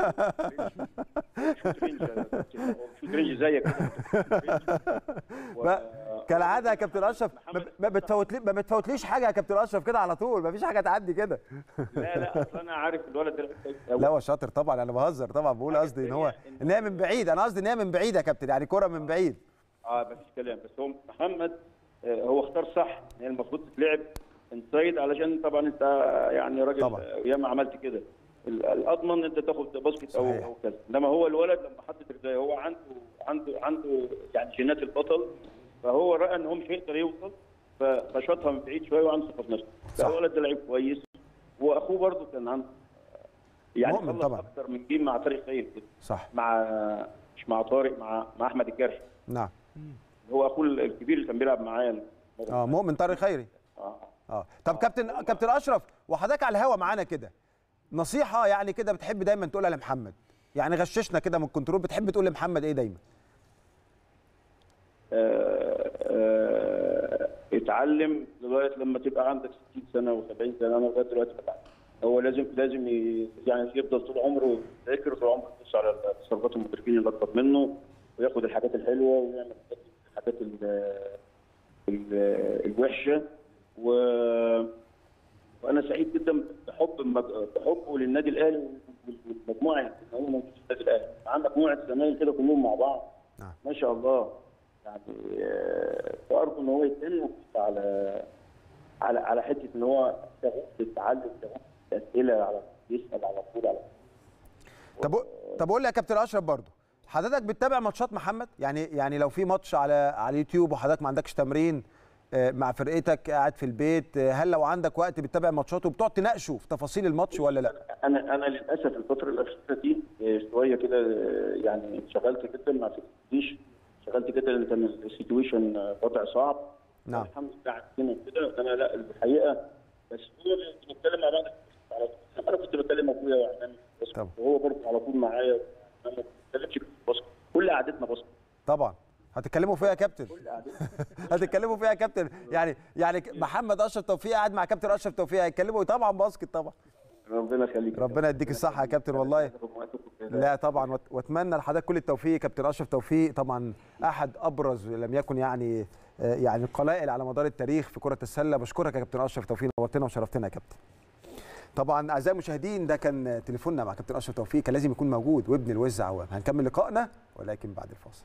شوت رينج شوت رينج زيك كده بقى كالعاده يا كابتن اشرف ما- ما بتفوتلي ما بتفوتليش حاجه يا كابتن اشرف كده على طول ما فيش حاجه تعدي كده لا لا اصل انا عارف الولد ده لعيب كويس أوي. لا هو شاطر طبعا انا بهزر طبعا بقول قصدي ان هو ان هي من بعيد انا قصدي ان هي من بعيد يا كابتن يعني كره من بعيد اه مفيش كلام بس هو محمد آه، هو اختار صح هي المفروض تتلعب انسايد علشان طبعا انت يعني راجل طبعا. آه، ياما عملت كده ال- الاضمن ان انت تاخد باسكت او صحيح. او كذا انما هو الولد لما حط رجليه هو عنده عنده عنده يعني جينات البطل فهو راى ان هو مش هيقدر يوصل ف- فشاطها من بعيد شويه وعنده ثقه في نفسه صح. لا، الولد ده لعيب كويس واخوه برضه كان عنده يعني مؤمن خلص طبعا. اكتر من جيم مع طارق خير كده صح مع مش مع طارق مع مع احمد الجرحي نعم هو اخوه الكبير اللي كان بيلعب معايا اه مؤمن طارق خيري اه اه طب كابتن كابتن اشرف وحضرتك على الهوا معانا كده نصيحه يعني كده بتحب دايما تقولها لمحمد يعني غششنا كده من الكنترول بتحب تقول لمحمد ايه دايما آه، آه، اتعلم لغايه لما تبقى عندك 60 سنه و70 سنه انا لغايه دلوقتي بتعلم هو لازم لازم ي- يعني يفضل طول عمره يذاكر طول عمره يبص على تصرفات المدربين اللي اكبر منه وياخد الحاجات الحلوه ويعمل الحاجات ال- ال- الوحشه و وانا سعيد جدا بحب المج- بحبه للنادي الاهلي والمجموعه اللي هو موجود في النادي الاهلي معاه مجموعه زمايل كده كلهم مع بعض نعم. ما شاء الله يعني آه، فارجو ان هو يتم على على على حته ان هو شغوف يتعلم شغوف اسئله على يسال على طول على طب طب قول لي يا كابتن اشرف برضو حضرتك بتتابع ماتشات محمد يعني يعني لو في ماتش على على اليوتيوب وحضرتك ما عندكش تمرين آه، مع فرقتك قاعد في البيت آه، هل لو عندك وقت بتتابع ماتشاته وبتقعد تناقشه في تفاصيل الماتش ولا لا انا انا للاسف الفتره الاخيره دي آه، شويه كده آه، يعني انشغلت جدا ما فكرتيش انشغلت جدا انت من السيتويشن آه، وضع صعب نعم. الحمد لله عندنا كده انا لا الحقيقه بس هو بنتكلم مع بعض على طول انا كنت بكلم ابويا وعمامي بس طبعا. وهو برضه على طول معايا انا ما بنتكلمش في الباسكت كل قعدتنا باسكت طبعا هتتكلموا فيها يا كابتن كل قعدتنا هتتكلموا فيها يا كابتن يعني يعني محمد اشرف توفيق قاعد مع كابتن اشرف توفيق هيتكلموا طبعا باسكت طبعا ربنا يخليك ربنا يديك الصحه يا كابتن والله لا طبعا وات- واتمنى لحضرتك كل التوفيق كابتن اشرف توفيق طبعا احد ابرز لم يكن يعني آه، يعني القلائل على مدار التاريخ في كره السله بشكرك يا كابتن اشرف توفيق نورتنا وشرفتنا يا كابتن طبعا اعزائي المشاهدين ده كان تليفوننا مع كابتن اشرف توفيق كان لازم يكون موجود وابن الوز عوام هنكمل لقائنا ولكن بعد الفاصل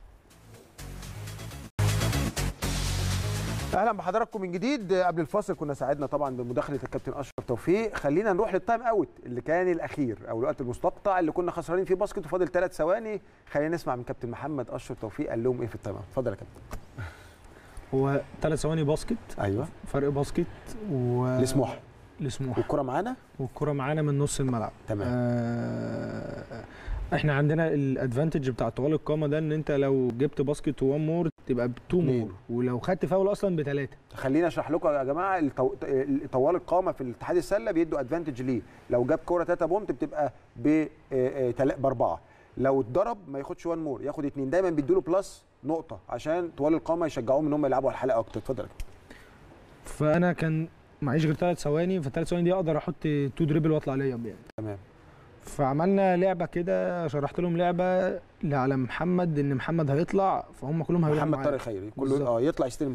اهلا بحضراتكم من جديد قبل الفاصل كنا ساعدنا طبعا بمداخله الكابتن اشرف توفيق خلينا نروح للتايم اوت اللي كان الاخير او الوقت المستقطع اللي كنا خسرانين فيه باسكت وفاضل ثلاث ثواني خلينا نسمع من كابتن محمد اشرف توفيق قال لهم ايه في التايم اوت اتفضل يا كابتن هو ثلاث ثواني باسكت ايوه فرق باسكت و لسموح لسموح والكره معانا والكرة معانا من نص الملعب تمام. آه احنا عندنا الادفانتج بتاع طوال القامه ده ان انت لو جبت باسكت وان مور تبقى بتو اتنين. مور ولو خدت فاول اصلا بثلاثه خليني اشرح لكم يا جماعه الطو... طوال القامه في الاتحاد السله بيدوا ادفانتج ليه لو جاب كوره 3 بونت بتبقى ب آه، آه، تلا- باربعه لو اتضرب ما ياخدش وان مور ياخد اتنين دايما بيدوا له بلس نقطه عشان طوال القامه يشجعوهم ان هم يلعبوا على الحلقه اكتر اتفضل يا كابتن. فانا كان معيش غير ثلاث ثواني في الثلاث ثواني دي اقدر احط تو دريبل واطلع ليا يعني تمام فعملنا لعبه كده شرحت لهم لعبه على محمد ان محمد هيطلع فهم كلهم هيلعبوا محمد معاه. طارق خيري كله بالظبط. اه يطلع يستلم الكوره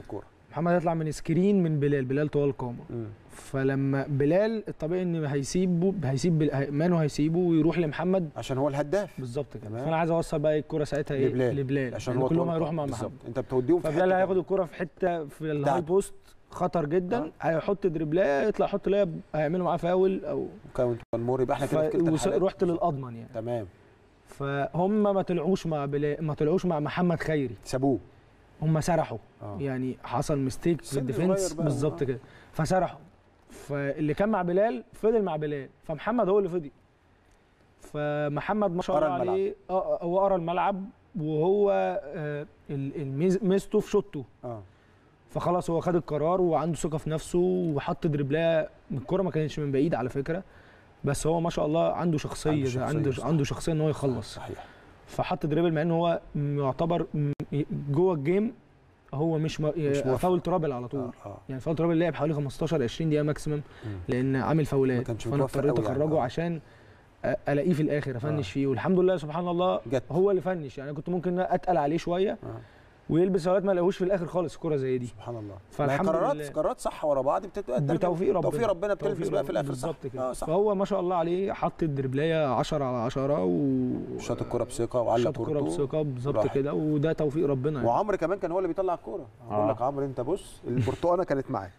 محمد هيطلع من سكرين من بلال بلال طوال القامه مم. فلما بلال الطبيعي ان هيسيبه هيسيب بل- هي- مانو هيسيبه ويروح لمحمد عشان هو الهداف بالظبط كده تمام. فانا عايز اوصل بقى الكوره ساعتها ايه لبلال. لبلال عشان لأن هو كلهم طول- هيروحوا مع بالظبط محمد انت بتوديهم في فبلال حتة هياخد تانية. الكوره في حته في الهاي بتاعته. بوست خطر جدا هيحط دريبلايه يطلع يحط لعب هيعملوا معاه فاول او كاونت وان مور يبقى احنا ف... كده في كلتا وس- الحالات. رحت للاضمن يعني تمام فهم ما طلعوش مع بلال ما طلعوش مع محمد خيري سابوه هم سرحوا اه يعني حصل ميستيك في سن الديفنس صغير بقى، بالظبط آه. كده فسرحوا فاللي كان مع بلال فضل مع بلال فمحمد هو اللي فضي فمحمد ما شاء قرا الله عليه اه هو قرا الملعب وهو آه ال- الميز- ميزته في شوطه اه فخلاص هو خد القرار وعنده ثقه في نفسه وحط دربلايه الكره ما كانتش من بعيد على فكره بس هو ما شاء الله عنده شخصيه عنده عنده شخصية، عنده, صح. عنده شخصيه ان هو يخلص صحيح فحط دريبل مع ان هو يعتبر م- جوه الجيم هو مش, م... موافق. فاول ترابل على طول اه اه يعني فاول ترابل لعب حوالي 15 20 دقيقه ماكسيمم مم. لان عامل فاولات ما كانش فانا متوفق اضطريت قوي يعني، اخرجه آه. عشان أ- الاقيه في الاخر افنش آه. فيه والحمد لله سبحان الله جت هو اللي فنش يعني كنت ممكن اتقل عليه شويه آه. ويلبس فاولات ما لقوش في الاخر خالص الكره زي دي سبحان الله فالحمد ما هي قرارات لله. قرارات صح ورا بعض بتبقى بتوفيق ربنا توفيق ربنا بتلبس توفيق بقى في ربنا. الاخر صح بالظبط كده اه صح فهو ما شاء الله عليه حط الدربلايه 10 على 10 و شاط الكرة بثقة وعلق شاط الكوره كورته بثقه بالظبط راحت. كده وده توفيق ربنا يعني. وعمرو كمان كان هو اللي بيطلع الكورة بقول آه. لك عمرو انت بص البرتقانة كانت معاه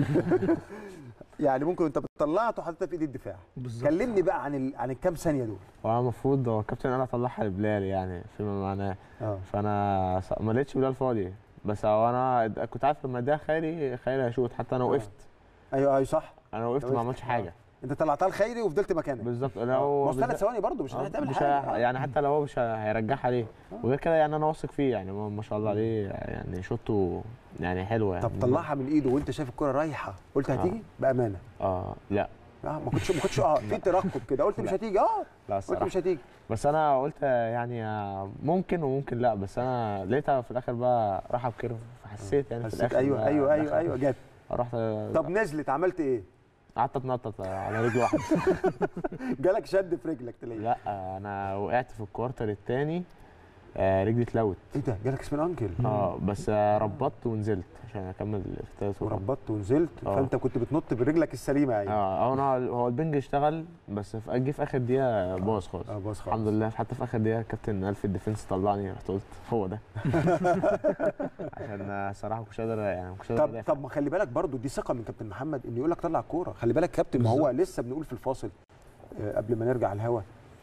يعني ممكن انت بتطلعها وحطيتها في ايد الدفاع بالظبط كلمني بقى عن ال... عن الكام ثانية دول هو المفروض هو الكابتن انا اطلعها لبلال يعني فيما معناه اه فانا ص- ما لقيتش بلال فاضي بس هو انا د- كنت عارف لما اديها خيري خيري هيشوط حتى انا آه. وقفت ايوه ايوه صح انا وقفت وقفت. ما عملتش حاجه انت طلعتها الخيري وفضلت مكانك بالظبط انا آه. هو ما هو ثلاث بالذات- ثواني برضه مش آه، هتعمل مش حاجة ه- يعني حتى لو هو مش ه- هيرجعها ليه وغير كده يعني انا واثق فيه يعني هو ما شاء الله عليه يعني شوطه يعني حلوه يعني طب طلعها من ايده وانت شايف الكرة رايحة قلت آه. هتيجي بأمانة اه لا اه ما كنتش ما كنتش اه في ترقب كده قلت مش لا. هتيجي اه لا قلت الصراحه مش هتيجي بس انا قلت يعني آه، ممكن وممكن لا بس انا لقيتها في الاخر بقى راحه بكيرف فحسيت يعني في حسيت الاخر ايوه بقى ايوه ايوه دخل. ايوه جت رحت طب نزلت عملت ايه؟ قعدت اتنطط على رجل واحده جالك شد في رجلك تلاقي لا انا وقعت في الكوارتر الثاني رجلي اتلوت ايه ده جالك سبين انكل اه بس آه، ربطت ونزلت عشان اكمل في الثالث وربطت ونزلت آه. فانت كنت بتنط برجلك السليمه يعني اه هو انا هو البنج اشتغل بس في جه في اخر دقيقه باظ خالص اه باظ خالص الحمد لله حتى في اخر دقيقه كابتن قال في الديفنس طلعني رحت قلت هو ده عشان آه، صراحه ما كنتش قادر يعني ما كنتش قادر طب أدافع. طب ما خلي بالك برضو دي ثقه من كابتن محمد انه يقول لك طلع الكوره خلي بالك كابتن ما هو لسه بنقول في الفاصل آه، قبل ما نرجع الهوا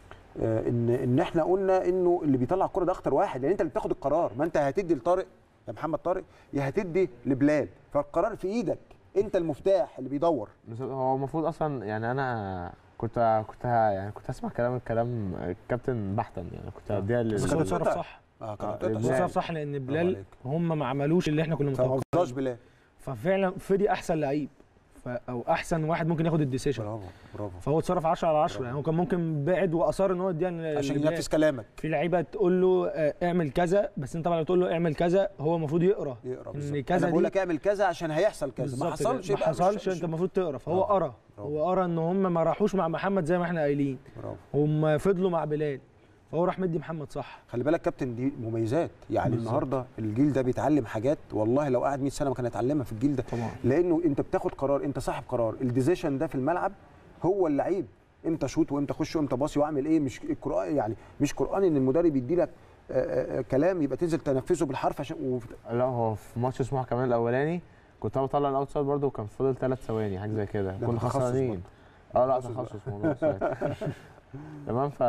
آه، ان ان احنا قلنا انه اللي بيطلع الكوره ده اخطر واحد لان انت اللي بتاخد القرار ما انت هتدي لطارق يا محمد طارق يا هتدي لبلال فالقرار في ايدك انت المفتاح اللي بيدور بس هو المفروض اصلا يعني انا كنت كنت يعني كنت اسمع كلام الكلام الكابتن بحتا يعني كنت اديها بس بس كانت هو لل- اتصرف بتقطع. صح اه آه، كانت لبلال. اتصرف صح لان بلال عليك. هم ما عملوش اللي احنا كنا فما متوقعينه غلطاش بلال ففعلا فدي احسن لعيب ف- او احسن واحد ممكن ياخد الديسيشن برافو برافو فهو اتصرف 10 على 10 يعني هو كان ممكن بعد واصر ان هو يديها عشان لبلال. ينفذ كلامك في لعيبه تقول له آه، اعمل كذا بس انت طبعا لما تقول له اعمل كذا هو المفروض يقرا يقرا ان بالظبط كذا انا بقول دي لك اعمل كذا عشان هيحصل كذا ما بالظبط كده. حصلش ما يبقى مش- حصلش مش- انت المفروض تقرا فهو برافو. قرا برافو. هو قرا ان هم ما راحوش مع محمد زي ما احنا قايلين برافو هم فضلوا مع بلال فهو راح مدي محمد صح خلي بالك كابتن دي مميزات يعني بالظبط. النهارده الجيل ده بيتعلم حاجات والله لو قعد 100 سنه ما كان يتعلمها في الجيل ده طبعا لانه انت بتاخد قرار انت صاحب قرار الديزيشن ده في الملعب هو اللعيب امتى اشوط وامتى اخش وامتى باصي واعمل ايه مش القران يعني مش قران ان المدرب يدي لك آه، آه، كلام يبقى تنزل تنفذه بالحرف عشان وف- لا هو في ماتش سموحه كمان الاولاني كنت انا بطلع الاوتسايد برده وكان فاضل ثلاث ثواني حاجه زي كده ده كنا تخصص خسرانين اه لا تخصص بقى. تخصص موضوع الأوتسايد. تمام ف...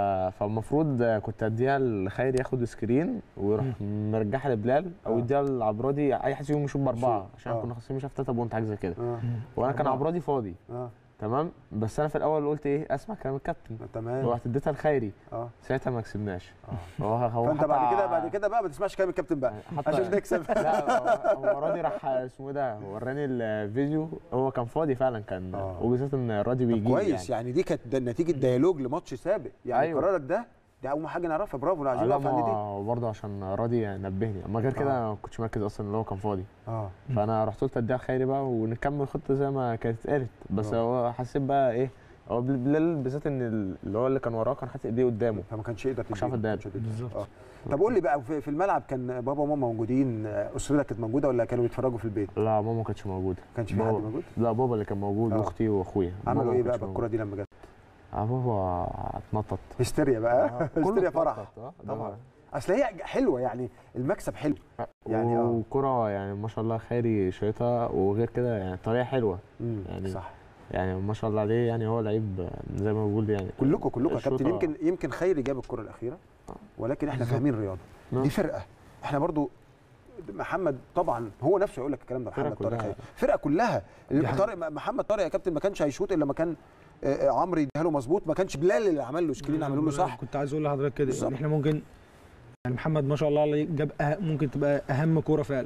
فالمفروض كنت اديها لخير ياخد سكرين ويروح مرجعها لبلال او آه. يديها لعبرادي اي حد فيهم يشوط باربعه يشوط. عشان آه. كنا خاسرين مش عارف 3 بونت حاجه زي كده اه وانا كان أربعة. عبرادي فاضي اه تمام بس انا في الاول قلت ايه اسمع كلام الكابتن تمام ورحت اديتها لخيري اه ساعتها ما كسبناش آه. هو هو فانت حتى بعد كده بعد كده بقى ما تسمعش كلام الكابتن بقى حتى عشان نكسب لا هو- هو راضي راح اسمه إيه ده وراني الفيديو هو كان فاضي فعلا كان آه. وبالذات ان راضي بيجي كويس يعني دي كانت ده نتيجه ديالوج لماتش سابق يعني أيوة. قرارك ده دي اول حاجه نعرفها برافو انا عايزين لا نقف عند دي ما برضه عشان راضي نبهني اما غير كده ما كنتش مركز اصلا ان هو كان فاضي اه فانا رحت قلت اديها خيري بقى ونكمل خطه زي ما كانت اتقالت بس آه. هو حسيت بقى ايه هو بل- بلال بالذات ان ال- اللي هو اللي كان وراه كان حاطط ايديه قدامه فما كانش يقدر مش عارف تديله، ما أديها. كانش يقدر يديله. بالظبط آه. طب قول لي بقى في في الملعب كان بابا وماما موجودين آه، اسرتك كانت موجوده ولا كانوا بيتفرجوا في البيت؟ لا ماما ما كانتش موجوده ما كانش في حد بابا. موجود؟ لا بابا اللي كان موجود آه. واختي واخويا ماما عملوا ما ايه بقى كانتش بالكره دي لما جت؟ موجودة. آه بابا اتنطط هستيريا بقى آه، كله هستيريا فرح اتنطط، آه، طبعا ده- اصل هي حلوه يعني المكسب حلو يعني يعني آه. وكرة يعني ما شاء الله خيري شايطها وغير كده يعني طريقة حلوة مم. يعني صح يعني ما شاء الله عليه يعني هو لعيب زي ما بقول يعني كلكم كلكم يا الشوطة- كابتن يمكن يمكن خيري جاب الكره الاخيره ولكن احنا بالظبط. فاهمين رياضه نعم. دي فرقه احنا برضو محمد طبعا هو نفسه يقول لك الكلام ده فرقة محمد طارق كلها. خيري فرقه كلها دي حقيقة. طارق محمد طارق يا كابتن ما كانش هيشوط الا لما كان آه، آه، عمرو يديها له مظبوط ما كانش بلال اللي عمل له شكلين عملوا له صح كنت عايز اقول لحضرتك كده بالظبط. يعني احنا ممكن يعني محمد ما شاء الله عليه جاب أه ممكن تبقى اهم كوره فعلا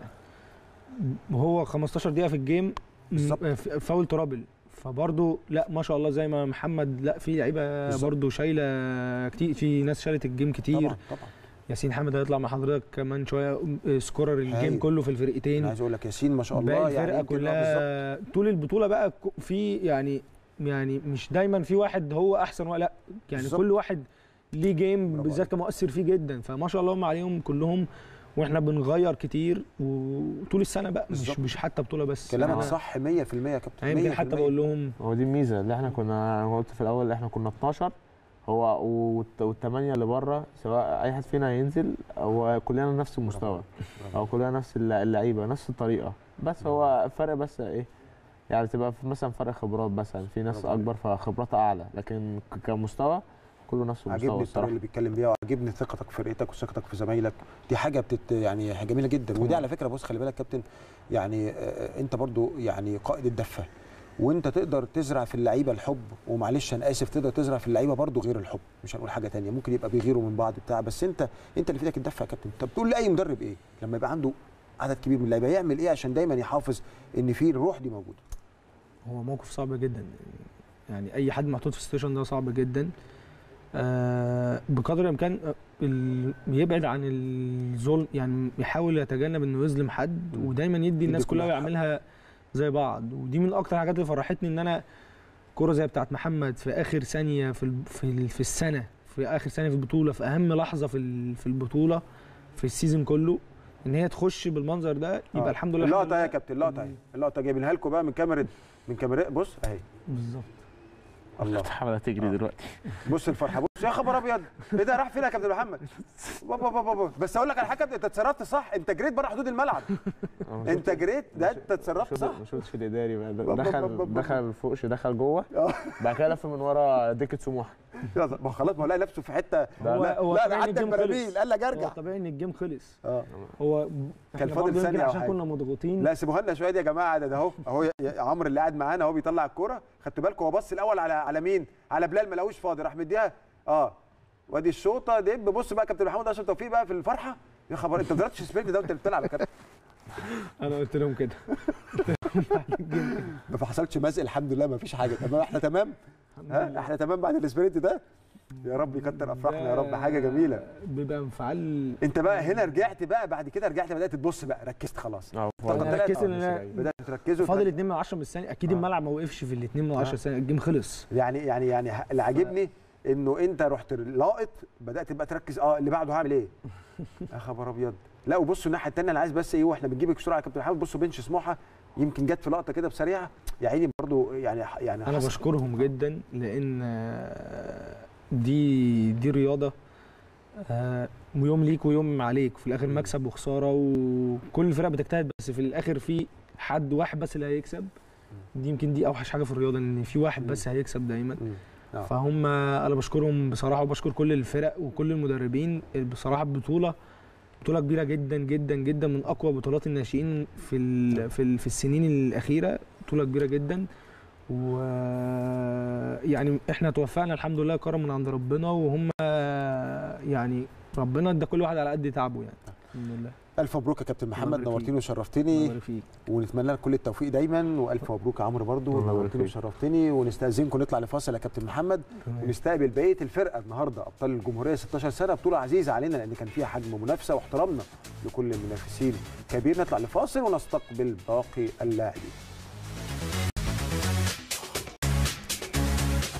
وهو 15 دقيقه في الجيم بالظبط. م- ف- فاول ترابل فبرضه لا ما شاء الله زي ما محمد لا في لعيبه بالظبط. برضه شايله كتير في ناس شالت الجيم كتير طبعا طبعا ياسين حامد هيطلع مع حضرتك كمان شويه آه، سكورر الجيم هايل. كله في انا الفرقتين عايز اقول لك ياسين ما شاء الله باقي يعني الفرقه يمكن- آه، بالظبط. كلها طول البطوله بقى ك- في يعني يعني مش دايما في واحد هو احسن ولا لا يعني بالظبط. كل واحد ليه جيم برافو بالذات كان مؤثر فيه جدا فما شاء الله هم عليهم كلهم واحنا بنغير كتير وطول السنه بقى بالظبط. مش مش حتى بطوله بس كلامك أنا- صح 100% يا كابتن أنا يمكن 100%. حتى بقول لهم هو دي الميزة اللي احنا كنا انا قلت في الاول اللي احنا كنا 12 هو والت- والثمانية اللي بره سواء اي حد فينا هينزل هو كلنا نفس المستوى او كلنا نفس الل- اللعيبة نفس الطريقة بس هو الفرق بس ايه يعني تبقى في مثلا فرق خبرات مثلا في ناس برافو عليك. اكبر فخبراتها اعلى لكن ك- كمستوى كله نفس المستوى عجبني الطريقه الصراحة اللي بيتكلم بيها وعجبني ثقتك في فرقتك وثقتك في زمايلك دي حاجه بتت يعني حاجه جميله جدا ودي على فكره بص خلي بالك كابتن يعني آه، انت برضو يعني قائد الدفه وانت تقدر تزرع في اللعيبه الحب ومعلش انا اسف تقدر تزرع في اللعيبه برضو غير الحب مش هنقول حاجه تانية ممكن يبقى بيغيروا من بعض بتاع بس انت انت اللي في ايدك الدفه يا كابتن طب تقول لاي مدرب ايه لما يبقى عنده عدد كبير من اللعيبه يعمل ايه عشان دايما يحافظ ان في الروح دي موجوده هو موقف صعب جدا يعني اي حد محطوط في الستيشن ده صعب جدا آه بقدر الامكان آه، ال- يبعد عن الظلم يعني يحاول يتجنب انه يظلم حد مم. ودايما يدي الناس كل كلها واحد ويعملها زي بعض ودي من اكتر الحاجات اللي فرحتني ان انا كرة زي بتاعت محمد في اخر ثانيه في ال- في ال- في السنه في اخر ثانيه في البطوله في اهم لحظه في ال- في البطوله في السيزون كله ان هي تخش بالمنظر ده يبقى آه. الحمد لله اللقطه الحمد اهي يا لله. كابتن اللقطه اهي اللقطه جايبينها لكم بقى من كاميرا من كاميرا بص اهي بالظبط الله حاولت تجري آه. دلوقتي بص الفرحه بص يا خبر ابيض ايه ده راح فين يا كابتن محمد بابا بابا بابا بس اقول لك على حاجه انت اتصرفت صح انت جريت بره حدود الملعب انت جريت ده انت اتصرفت صح ما شفتش الاداري بقى بب- بب- دخل بب- دخل فوقش دخل جوه آه. بعد كده لف من ورا دكه سموحه يلا، ما هو خلاص ما هو لقى نفسه في حته هو- لا هو لا طبيعي ده إن عدى الجيم البراميل خلص. قال لك هو ارجع طبيعي ان الجيم خلص اه هو كان إحنا فاضل برضه يمكن ثانية أو عشان حاجة. كنا مضغوطين لا سيبوها لنا شويه دي يا جماعه ده ده اهو اهو يا- يا عمرو اللي قاعد معانا اهو بيطلع الكوره خدتوا بالكم هو بص الاول على على مين على بلال ما لقوش فاضي راح مديها اه وادي الشوطه دب بص بقى كابتن محمد اشرف توفيق بقى في الفرحه يا خبر انت ما ضربتش سبرينت ده وانت بتلعب يا كابتن انا قلت لهم كده ما حصلش مزق الحمد لله ما فيش حاجه تمام احنا تمام ها احنا تمام بعد السبرنت ده يا رب يكتر افراحنا يا رب حاجه جميله بيبقى انفعال انت بقى هنا رجعت بقى بعد كده رجعت بدات تبص بقى ركزت خلاص اه طب أنا طلعت- ركزت ان آه، انا بدات تركزوا فاضل 2 من 10 من الثانيه اكيد آه. الملعب ما وقفش في ال 2 من 10 آه. ثانيه الجيم خلص يعني يعني يعني ه- اللي عاجبني انه انت رحت لاقط بدات بقى تركز اه اللي بعده هعمل ايه يا خبر ابيض لا وبصوا الناحيه الثانيه انا عايز بس ايه واحنا بنجيبك بسرعه يا كابتن محمد بصوا بنش سموحه يمكن جت في لقطه كده بسريعه يا عيني برضو يعني يعني انا حصل. بشكرهم جدا لان آه، دي دي رياضه آه، ويوم ليك ويوم عليك في الاخر مم. مكسب وخساره وكل الفرق بتجتهد بس في الاخر في حد واحد بس اللي هيكسب دي يمكن دي اوحش حاجه في الرياضه ان في واحد مم. بس هيكسب دايما مم. آه. فهم انا بشكرهم بصراحه وبشكر كل الفرق وكل المدربين بصراحه بطوله بطوله كبيره جدا جدا جدا من اقوى بطولات الناشئين في ال في, ال في السنين الاخيره بطوله كبيره جدا و يعني احنا توفقنا الحمد لله كرم من عند ربنا وهم يعني ربنا ادى كل واحد على قد تعبه يعني الحمد لله الف مبروك يا كابتن محمد يبارك فيك. نورتني الله وشرفتني يبارك فيك ونتمنى لك كل التوفيق دايما والف مبروك يا عمرو برضو الله يبارك نورتني فيك. وشرفتني ونستاذنكم نطلع لفاصل يا كابتن محمد ونستقبل بقيه الفرقه النهارده ابطال الجمهوريه 16 سنه بطوله عزيزه علينا لان كان فيها حجم منافسه واحترامنا لكل المنافسين كبير نطلع لفاصل ونستقبل باقي اللاعبين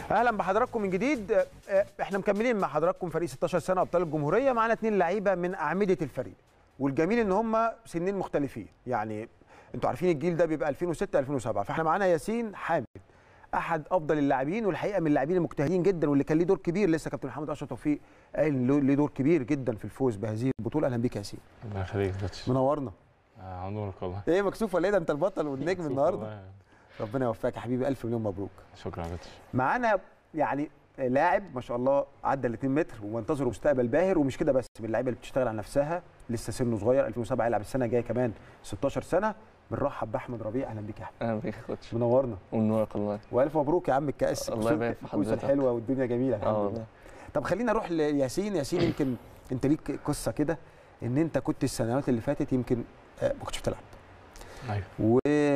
اهلا بحضراتكم من جديد آه، احنا مكملين مع حضراتكم فريق 16 سنه ابطال الجمهوريه معانا اثنين لعيبه من اعمده الفريق والجميل ان هم سنين مختلفين يعني انتوا عارفين الجيل ده بيبقى 2006 2007 فاحنا معانا ياسين حامد احد افضل اللاعبين والحقيقه من اللاعبين المجتهدين جدا واللي كان ليه دور كبير لسه كابتن محمد اشرف توفيق قال له- ليه دور كبير جدا في الفوز بهذه البطوله اهلا بيك يا ياسين الله يخليك يا كوتش منورنا آه، عمرك والله ايه مكسوف ولا ايه ده انت البطل والنجم مبسوط النهارده والله. ربنا يوفقك يا حبيبي الف مليون مبروك شكرا يا كوتش معانا يعني لاعب ما شاء الله عدى ال 2 متر ومنتظره مستقبل باهر ومش كده بس من اللعيبه اللي بتشتغل على نفسها لسه سنه صغير 2007 يلعب السنه الجايه كمان 16 سنه بنرحب باحمد ربيع اهلا بيك يا احمد اهلا بيك يا كوتش منورنا ونورك الله والف مبروك يا عم الكاس الله يبارك في الكوسه حضرتك. الحلوه والدنيا جميله الحمد اه لله والله طب خلينا نروح لياسين ياسين يمكن انت ليك قصه كده ان انت كنت السنوات اللي فاتت يمكن آه، ما كنتش بتلعب ايوه و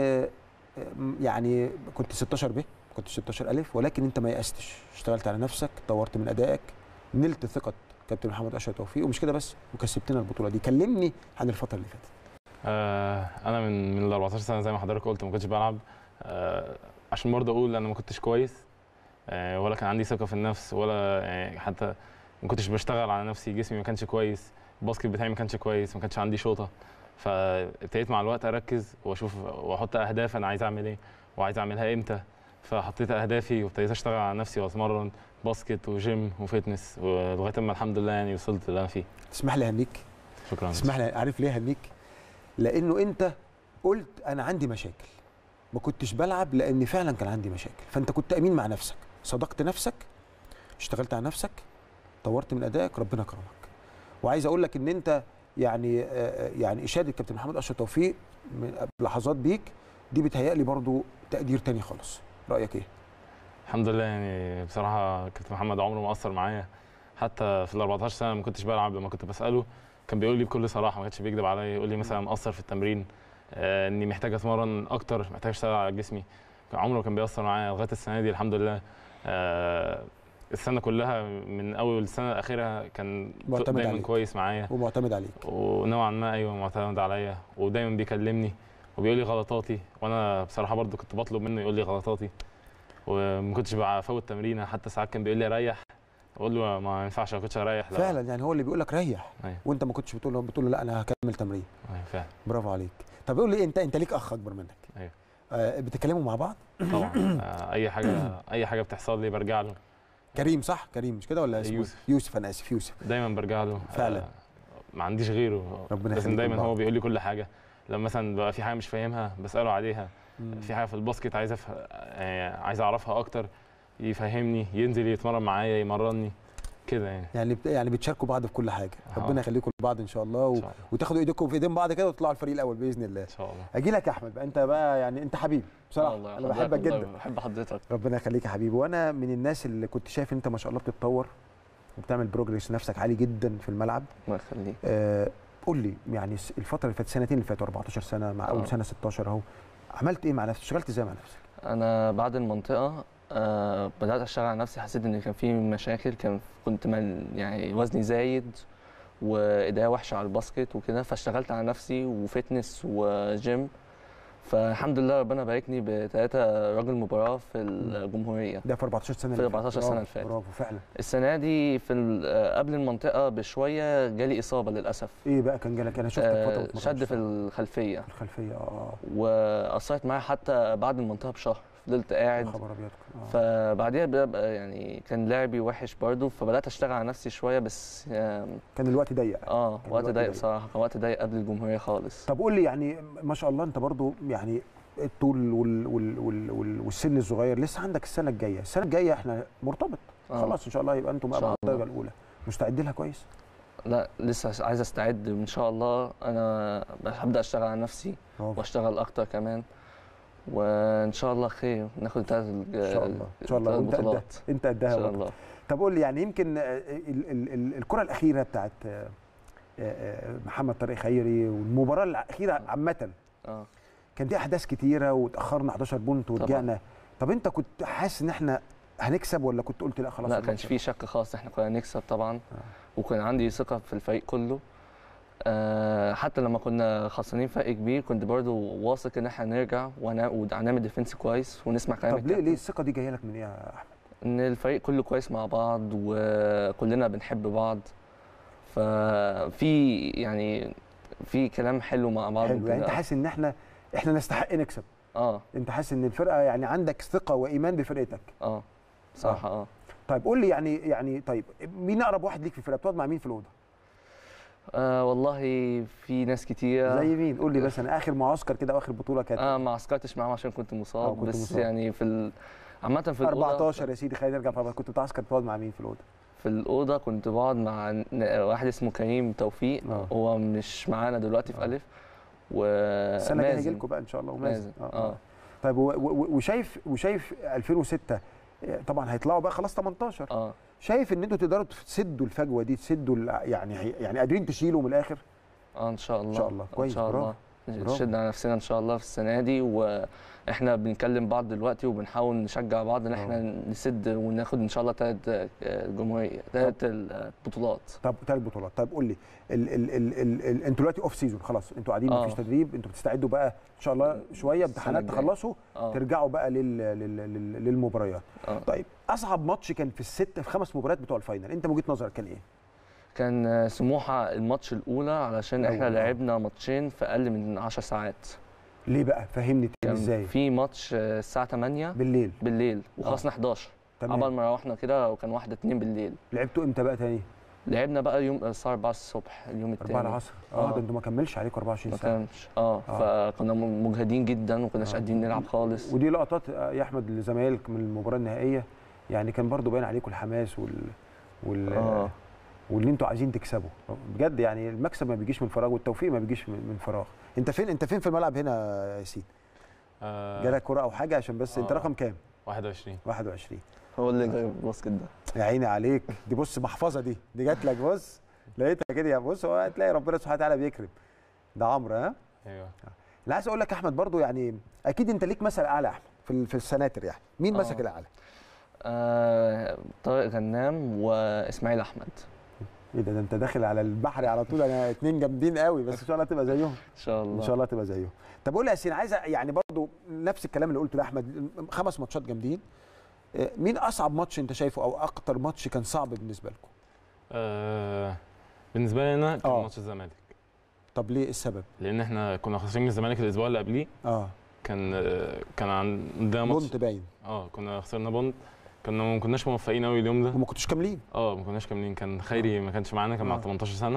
يعني كنت 16 ب كنت 16 الف ولكن انت ما يأستش اشتغلت على نفسك طورت من ادائك نلت ثقه كابتن محمد اشرف توفيق ومش كده بس وكسبتنا البطوله دي كلمني عن الفتره اللي فاتت آه انا من من ال 14 سنه زي ما حضرتك قلت ما كنتش بلعب آه عشان برضه اقول انا ما كنتش كويس آه ولا كان عندي ثقه في النفس ولا يعني حتى ما كنتش بشتغل على نفسي جسمي ما كانش كويس الباسكت بتاعي ما كانش كويس ما كانش عندي شوطه فابتديت مع الوقت اركز واشوف واحط اهداف انا عايز اعمل ايه وعايز اعملها امتى فحطيت اهدافي وابتديت اشتغل على نفسي واتمرن باسكت وجيم وفتنس ولغايه ما الحمد لله يعني وصلت اللي انا فيه تسمح لي اهنيك شكرا تسمح لي عارف ليه اهنيك لانه انت قلت انا عندي مشاكل ما كنتش بلعب لان فعلا كان عندي مشاكل فانت كنت امين مع نفسك صدقت نفسك اشتغلت على نفسك طورت من ادائك ربنا كرمك وعايز اقول لك ان انت يعني آه، يعني اشاده كابتن محمد اشرف توفيق من لحظات بيك دي بتهيألي برضو تقدير تاني خالص رايك ايه الحمد لله يعني بصراحه كابتن محمد عمره ما اثر معايا حتى في ال 14 سنه ما كنتش بلعب لما كنت بساله كان بيقول لي بكل صراحه ما كانش بيكذب عليا يقول لي مثلا مقصر في التمرين آه اني محتاج اتمرن اكتر محتاج اشتغل على جسمي كان عمره كان بيأثر معايا لغايه السنه دي الحمد لله آه السنه كلها من اول السنه لاخرها كان معتمد دايما عليك. كويس معايا ومعتمد عليك ونوعا ما ايوه معتمد عليا ودايما بيكلمني وبيقول لي غلطاتي وانا بصراحه برضو كنت بطلب منه يقول لي غلطاتي وما كنتش بفوت تمرينه حتى ساعات كان بيقول لي ريح اقول له ما ينفعش ما كنتش اريح لا فعلا يعني هو اللي بيقول لك ريح أيوة. وانت ما كنتش بتقول له بتقول له لا انا هكمل تمرين أيوة فعلا برافو عليك طب قول لي انت انت ليك اخ اكبر منك أيوة. آه بتتكلموا مع بعض طبعا آه، اي حاجه اي حاجه بتحصل لي برجع له كريم صح كريم مش كده ولا اسمه يوسف. يوسف انا اسف يوسف دايما برجع له فعلا. آه، ما عنديش غيره ربنا لازم يخليكم دايما لبعض. هو بيقول لي كل حاجه لما مثلا بقى في حاجه مش فاهمها بساله عليها مم. في حاجه في الباسكت عايز أفه... آه، عايز اعرفها اكتر يفهمني ينزل يتمرن معايا يمرني كده يعني يعني بت... يعني بتشاركوا بعض في كل حاجه آه. ربنا يخليكم لبعض ان شاء الله و... ان شاء الله وتاخدوا ايديكم في ايدين بعض كده وتطلعوا الفريق الاول باذن الله ان شاء الله اجي لك يا احمد بقى انت بقى يعني انت حبيبي بصراحه والله انا حضرتك بحبك والله جدا بحب حضرتك ربنا يخليك يا حبيبي وانا من الناس اللي كنت شايف ان انت ما شاء الله بتتطور وبتعمل بروجريس نفسك عالي جدا في الملعب الله يخليك آه قول لي يعني الس- الفتره اللي فاتت سنتين اللي فاتوا 14 سنه مع اول آه. سنه 16 اهو عملت ايه مع نفسك اشتغلت ازاي مع نفسك انا بعد المنطقه آه بدات اشتغل على نفسي حسيت ان كان في مشاكل كان كنت مل يعني وزني زايد وايديا وحشه على الباسكت وكده فاشتغلت على نفسي وفتنس وجيم فالحمد لله ربنا باركني بثلاثه راجل مباراه في الجمهوريه ده في 14 سنه في اللي فاتت. 14 سنة برافو، اللي فاتت. برافو فعلا السنه دي في ال- آه، قبل المنطقه بشويه جالي اصابه للاسف ايه بقى كان جالك انا شفتك آه، فتره بتمرن شد في الخلفيه في الخلفيه اه واثرت معايا حتى بعد المنطقه بشهر فضلت يا قاعد خبر ابيض آه. فبعديها بقى يعني كان لعبي وحش برضه فبدات اشتغل على نفسي شويه بس آم، كان الوقت ضيق اه كان وقت الوقت ضيق ضيق. بصراحه كان وقت ضيق قبل الجمهوريه خالص طب قول لي يعني ما شاء الله انت برضو يعني الطول وال وال وال وال والسن الصغير لسه عندك السنه الجايه السنه الجايه احنا مرتبط آه. خلاص ان شاء الله يبقى انتم بقى إن شاء مع الله. الدرجه الاولى مستعد لها كويس لا لسه عايز استعد ان شاء الله انا هبدا اشتغل على نفسي برافو. واشتغل اكتر كمان وان شاء الله خير ناخد ثلاث ان شاء الله ان شاء الله ثلاث وانت قدها بطولات انت ان قدها شاء برضه. الله طب قول لي يعني يمكن آه، ال- ال- ال- الكره الاخيره بتاعت آه، آه، محمد طارق خيري والمباراه الاخيره عامه اه كان في احداث كتيره وتاخرنا 11 بونت ورجعنا طب انت كنت حاسس ان احنا هنكسب ولا كنت قلت لا خلاص لا الماتش كانش في شك خالص احنا كنا نكسب طبعا وكان عندي ثقه في الفريق كله آه حتى لما كنا خسرانين فرق كبير كنت برضو واثق ان احنا هنرجع وهنا- وهنعمل ديفنس كويس ونسمع كلام طب ليه ليه الكابتن. الثقه دي جايه لك من ايه يا احمد ان الفريق كله كويس مع بعض وكلنا بنحب بعض ففي يعني في كلام حلو مع بعض حلو يعني انت وكده. حاسس ان احنا احنا نستحق نكسب اه انت حاسس ان الفرقه يعني عندك ثقه وايمان بفرقتك اه صراحه اه طيب قول لي يعني يعني طيب مين اقرب واحد ليك في الفرقه بتقعد مع مين في الاوضه آه والله في ناس كتير زي مين قول لي بس انا اخر معسكر كده واخر بطوله كانت انا ما عسكرتش معاهم عشان كنت مصاب آه، كنت بس مصاب. يعني في ال... عامة في الأوضة 14 يا سيدي خلينا نرجع في كنت بتعسكر بتقعد مع مين في الاوضه في الأوضة كنت بقعد مع ن- واحد اسمه كريم توفيق آه. هو مش معانا دلوقتي في آه. ألف السنه الجايه ومازن هيجي لكم بقى ان شاء الله ومازن مازن اه طيب و- و- وشايف وشايف 2006 طبعا هيطلعوا بقى خلاص 18 اه شايف ان انتوا تقدروا تسدوا الفجوه دي تسدوا ال- يعني يعني قادرين تشيلوا من الاخر اه ان شاء الله شاء الله. كويس، ان شاء برافو. الله برافو. نشد على نفسنا ان شاء الله في السنه دي واحنا بنكلم بعض دلوقتي وبنحاول نشجع بعض ان احنا نسد وناخد ان شاء الله ثلاث جمهوريه ثلاث البطولات طب ثلاث بطولات طب قول لي ال ال ال ال ال انتوا دلوقتي اوف سيزون خلاص انتوا قاعدين آه. مفيش تدريب انتوا بتستعدوا بقى ان شاء الله شويه امتحانات الجاية. تخلصوا اه ترجعوا بقى لل لل لل للمباريات اه طيب اصعب ماتش كان في الست في خمس مباريات بتوع الفاينل انت من وجهه نظرك كان ايه كان سموحه الماتش الاولى علشان احنا الأول، آه. لعبنا ماتشين في اقل من 10 ساعات ليه بقى فهمني تاني كان ازاي في ماتش الساعه 8 بالليل بالليل وخلصنا 11 تمام عبال ما روحنا كده وكان واحده 2 بالليل لعبتوا امتى بقى تاني لعبنا بقى يوم الساعه 4 الصبح اليوم 4 الثاني العصر اه آه. ده انتوا ما كملش عليكم 24 ما ساعه كانش اه آه. فكنا م- مجهدين جدا وما كناش آه. قادرين نلعب خالص ودي لقطات آه، يا احمد لزمايلك من المباراه النهائيه يعني كان برضو باين عليكم الحماس وال وال اه واللي انتوا عايزين تكسبوا بجد يعني المكسب ما بيجيش من فراغ والتوفيق ما بيجيش من من فراغ انت فين انت فين في الملعب هنا يا ياسين آه جالك كرة او حاجه عشان بس انت آه. رقم كام 21 21 هو اللي جايب الباسكت ده يا عيني عليك دي بص محفظه دي دي جات لك بص لقيتها كده يا بص هو هتلاقي ربنا سبحانه وتعالى بيكرم ده عمرو ها ايوه اللي عايز اقول لك يا احمد برضو يعني اكيد انت ليك مثل اعلى يا احمد في ال- في السناتر يعني مين آه. مسك الاعلى آه طارق غنام واسماعيل احمد ايه ده ده انت داخل على البحر على طول انا اتنين جامدين قوي بس ان شاء الله تبقى زيهم ان شاء الله ان شاء الله تبقى زيهم طب قول لي يا ياسين عايز أ- يعني برضو نفس الكلام اللي قلته لاحمد خمس ماتشات جامدين آه، مين اصعب ماتش انت شايفه او اكتر ماتش كان صعب بالنسبه لكم آه بالنسبه لي انا كان آه. ماتش الزمالك طب ليه إيه السبب لان احنا كنا خاسرين من الزمالك الاسبوع اللي قبليه اه كان آه، كان عندنا ماتش بونت باين اه كنا خسرنا بونت كنا ما كناش موفقين قوي اليوم ده وما كنتوش كاملين اه ما كناش كاملين كان خيري ما كانش معانا كان آه. مع 18 سنه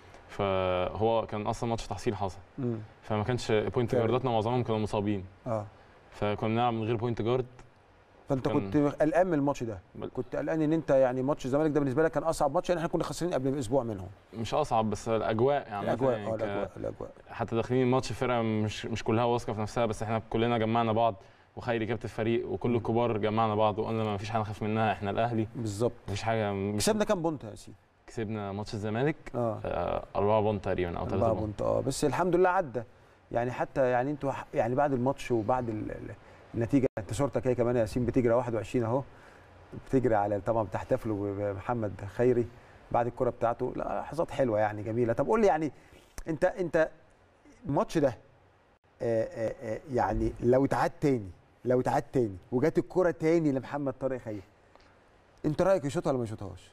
فهو كان اصلا ماتش تحصيل حصل امم فما كانش بوينت فعلا. جارداتنا معظمهم كانوا مصابين اه فكنا بنلعب من غير بوينت جارد فانت كان- كنت قلقان من الماتش ده بل- كنت قلقان ان انت يعني ماتش الزمالك ده بالنسبه لك كان اصعب ماتش لان احنا كنا خاسرين قبل باسبوع منهم مش اصعب بس الاجواء يعني الاجواء يعني اه ك- الاجواء الاجواء حتى داخلين الماتش فرقه مش مش كلها واثقه في نفسها بس احنا كلنا جمعنا بعض وخيري كابتن الفريق وكل الكبار جمعنا بعض وقلنا ما فيش حاجه نخاف منها احنا الاهلي بالظبط مفيش حاجه مش كسبنا كام بونت يا ياسين كسبنا ماتش الزمالك اه آه، أربعة بونت تقريبا أو ثلاثة أربعة بونت بونت اه بس الحمد لله عدى يعني حتى يعني انتوا ح- يعني بعد الماتش وبعد ال- ال- النتيجه انت صورتك هي كمان يا ياسين بتجري 21 اهو بتجري على طبعا بتحتفلوا بمحمد خيري بعد الكره بتاعته لا لحظات حلوه يعني جميله طب قول لي يعني انت انت الماتش ده آه، آه، آه، يعني لو اتعاد تاني لو اتعاد تاني وجات الكره تاني لمحمد طارق خيري انت رايك يشوطها ولا ما يشوطهاش؟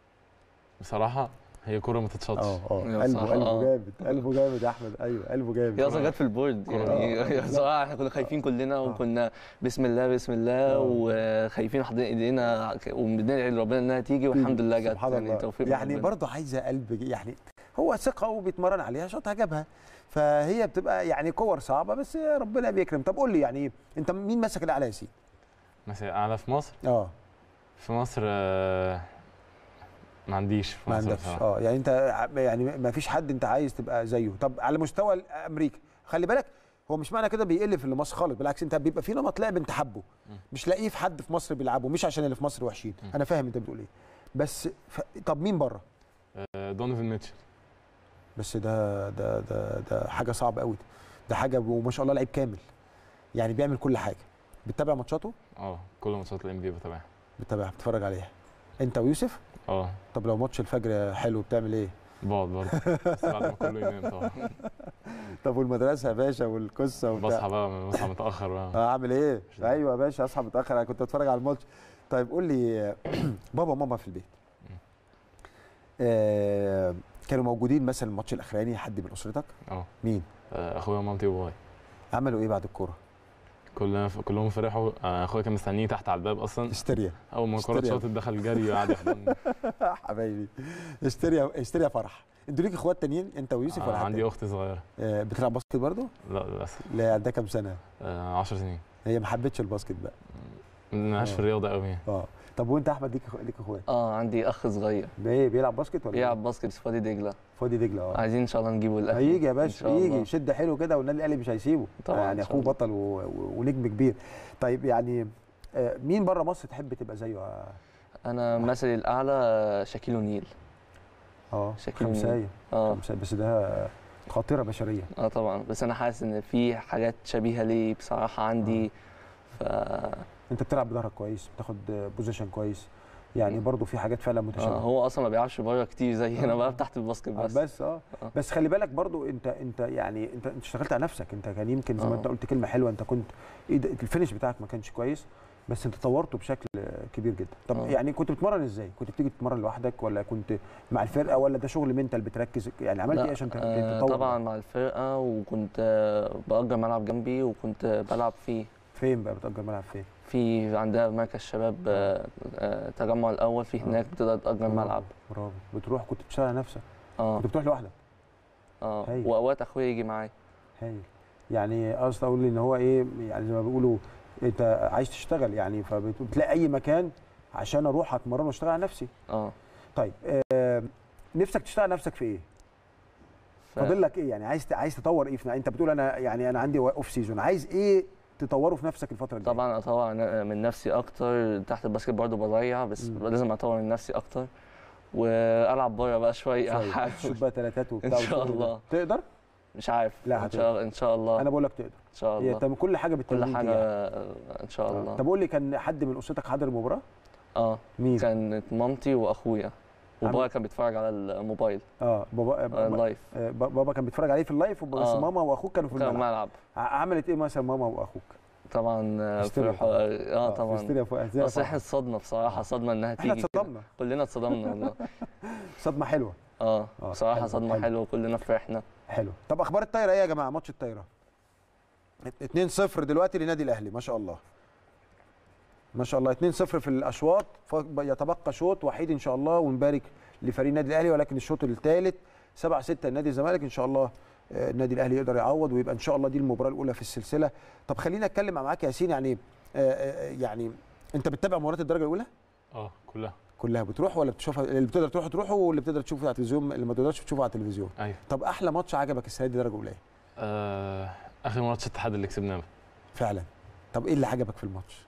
بصراحة هي كرة ما تتشطش اه يا قلبه صح، قلبه آه. جامد قلبه جامد يا احمد ايوه قلبه جامد هي اصلا جت في البورد يعني آه. هي صراحه احنا كنا خايفين كلنا وكنا بسم الله بسم الله آه. وخايفين حاطين ايدينا وبندعي لربنا انها تيجي والحمد لله جت سبحان يعني الله توفيق يعني ربنا. برضه عايزه قلب يعني هو ثقه وبيتمرن عليها شاطها جابها فهي بتبقى يعني كور صعبه بس ربنا بيكرم طب قول لي يعني انت مين مسك الاعلى يا سيدي؟ مثلا أعلى في مصر اه في مصر آه، ما عنديش في ما مصر عندكش بصراحة. اه يعني انت ع- يعني ما فيش حد انت عايز تبقى زيه طب على مستوى امريكا خلي بالك هو مش معنى كده بيقل في اللي مصر خالص بالعكس انت بيبقى في نمط لعب انت حبه مش لاقيه في حد في مصر بيلعبه مش عشان اللي في مصر وحشين م. انا فاهم انت بتقول ايه بس ف... طب مين بره آه، دونيفن ميتشل بس ده ده ده ده حاجه صعبه قوي ده حاجه وما شاء الله لعيب كامل يعني بيعمل كل حاجه بتتابع ماتشاته اه كل ماتشات الام بي بتابعها بتتابعها بتتفرج عليها انت ويوسف اه طب لو ماتش الفجر حلو بتعمل ايه بقعد برضه بس بعد ما كله ينام طبعا طب والمدرسه يا باشا والقصه بصحى بقى بصحى متأخر بقى اه اعمل ايه مش ده. ايوه يا باشا اصحى متاخر انا كنت اتفرج على الماتش طيب قول لي بابا وماما في البيت آه كانوا موجودين مثلا الماتش الاخراني حد من اسرتك اه مين آه، اخويا ومامتي وبابايا عملوا ايه بعد الكوره كلنا كلهم فرحوا آه، اخويا كان مستنيني تحت على الباب اصلا هستيريا اول ما الكوره هستيريا. اتشاطت دخل جري وقعد يحضني حبايبي هستيريا هستيريا فرح انتوا ليك اخوات تانيين انت ويوسف ولا آه، حد عندي تاني؟ اخت صغيره آه بتلعب باسكت برضه لا للاسف لا عندها كام سنه 10 سنين هي ما حبتش الباسكت بقى مالهاش آه. في الرياضه قوي يعني اه طب وانت احمد ليك ليك اخوات اه عندي اخ صغير ايه بيلعب باسكت ولا بيلعب باسكت في وادي دجله فاضي دجله اه عايزين ان شاء الله نجيبه الاهلي هيجي يا إن باشا شاء الله. يجي شد حلو كده والنادي الاهلي مش هيسيبه طبعاً إن يعني شاء اخوه الله. بطل و... و... ونجم كبير طيب يعني آه، مين بره مصر تحب تبقى زيه آه، انا مثلي الاعلى شاكيل اونيل اه شاكيل خمسايه اه خمسايه بس ده خطيره بشريه اه طبعا بس انا حاسس ان في حاجات شبيهه ليه بصراحه عندي ف انت بتلعب بظهرك كويس بتاخد بوزيشن كويس يعني مم. برضو في حاجات فعلا آه متشابهه هو اصلا ما بيلعبش بره كتير زي انا آه. بلعب تحت الباسكت آه، بس بس اه آه. بس خلي بالك برضو انت انت يعني انت انت اشتغلت على نفسك انت كان يمكن زي ما آه. انت قلت كلمه حلوه انت كنت ايه ده الفينش بتاعك ما كانش كويس بس انت طورته بشكل كبير جدا طب آه. يعني كنت بتتمرن ازاي كنت بتيجي تتمرن لوحدك ولا كنت مع الفرقه ولا ده شغل منتال بتركز يعني عملت لا، ايه عشان ت- آه تطور طبعا مع الفرقه وكنت آه باجر ملعب جنبي وكنت بلعب فيه فين بقى بتأجر ملعب فين في عندها مركز شباب آه آه تجمع الاول في آه. هناك بتقدر تأجر ملعب برافو بتروح كنت بتشتغل على نفسك اه كنت بتروح لوحدك اه هايل. واوقات اخويا يجي معايا هايل يعني قصدي اقول ان هو ايه يعني زي ما بيقولوا انت عايز تشتغل يعني فبتلاقي اي مكان عشان اروح اتمرن واشتغل على نفسي اه طيب آه نفسك تشتغل على نفسك في ايه ف- فاضل لك ايه يعني عايز عايز تطور ايه في انت بتقول انا يعني انا عندي اوف سيزون عايز ايه تطوره في نفسك الفتره الجايه طبعا اطور ن- من نفسي اكتر تحت الباسكت برضه بضيع بس مم. لازم اطور من نفسي اكتر والعب بره بقى شويه طيب، احاول شوف بقى ثلاثات وبتاع إن شاء والشغل ده. الله. تقدر مش عارف لا ان شاء ان شاء الله انا بقول لك تقدر ان شاء هي الله تم كل حاجه كل بالتمرين حاجه دي يعني. آه، ان شاء الله طب قول لي كان حد من اسرتك حاضر المباراه اه مين كانت مامتي واخويا عم- وبابا كان بيتفرج على الموبايل اه بابا آه، بابا, اللايف آه، بابا كان بيتفرج عليه في اللايف وب- بس آه. ماما واخوك كانوا في كان الملعب ملعب ع- عملت ايه مثلا ماما واخوك طبعا آه، هستيريا فرحوا اه طبعا هستيريا فوق- هستيريا بس احنا فرحة. اتصدمنا بصراحه صدمه انها احنا تيجي كده. اتصدمنا كلنا اتصدمنا والله صدمه حلوه اه آه، بصراحه حلو، صدمه حلو. حلوه كلنا فرحنا حلو طب اخبار الطايره ايه يا جماعه ماتش الطايره 2-0 دلوقتي لنادي الاهلي ما شاء الله ما شاء الله 2-0 في الاشواط ف- يتبقى شوط وحيد ان شاء الله ونبارك لفريق النادي الاهلي ولكن الشوط الثالث 7 6 لنادي الزمالك ان شاء الله آه، النادي الاهلي يقدر يعوض ويبقى ان شاء الله دي المباراه الاولى في السلسله طب خلينا اتكلم معاك يا ياسين يعني آه، آه، يعني انت بتتابع مباريات الدرجه الاولى اه كلها كلها بتروح ولا بتشوفها اللي بتقدر تروح تروحوا واللي بتقدر تشوفه على التلفزيون اللي ما تقدرش تشوفه على التلفزيون ايوه طب احلى ماتش عجبك السنه دي درجه اولى آه اخر ماتش الاتحاد اللي كسبناه فعلا طب ايه اللي عجبك في الماتش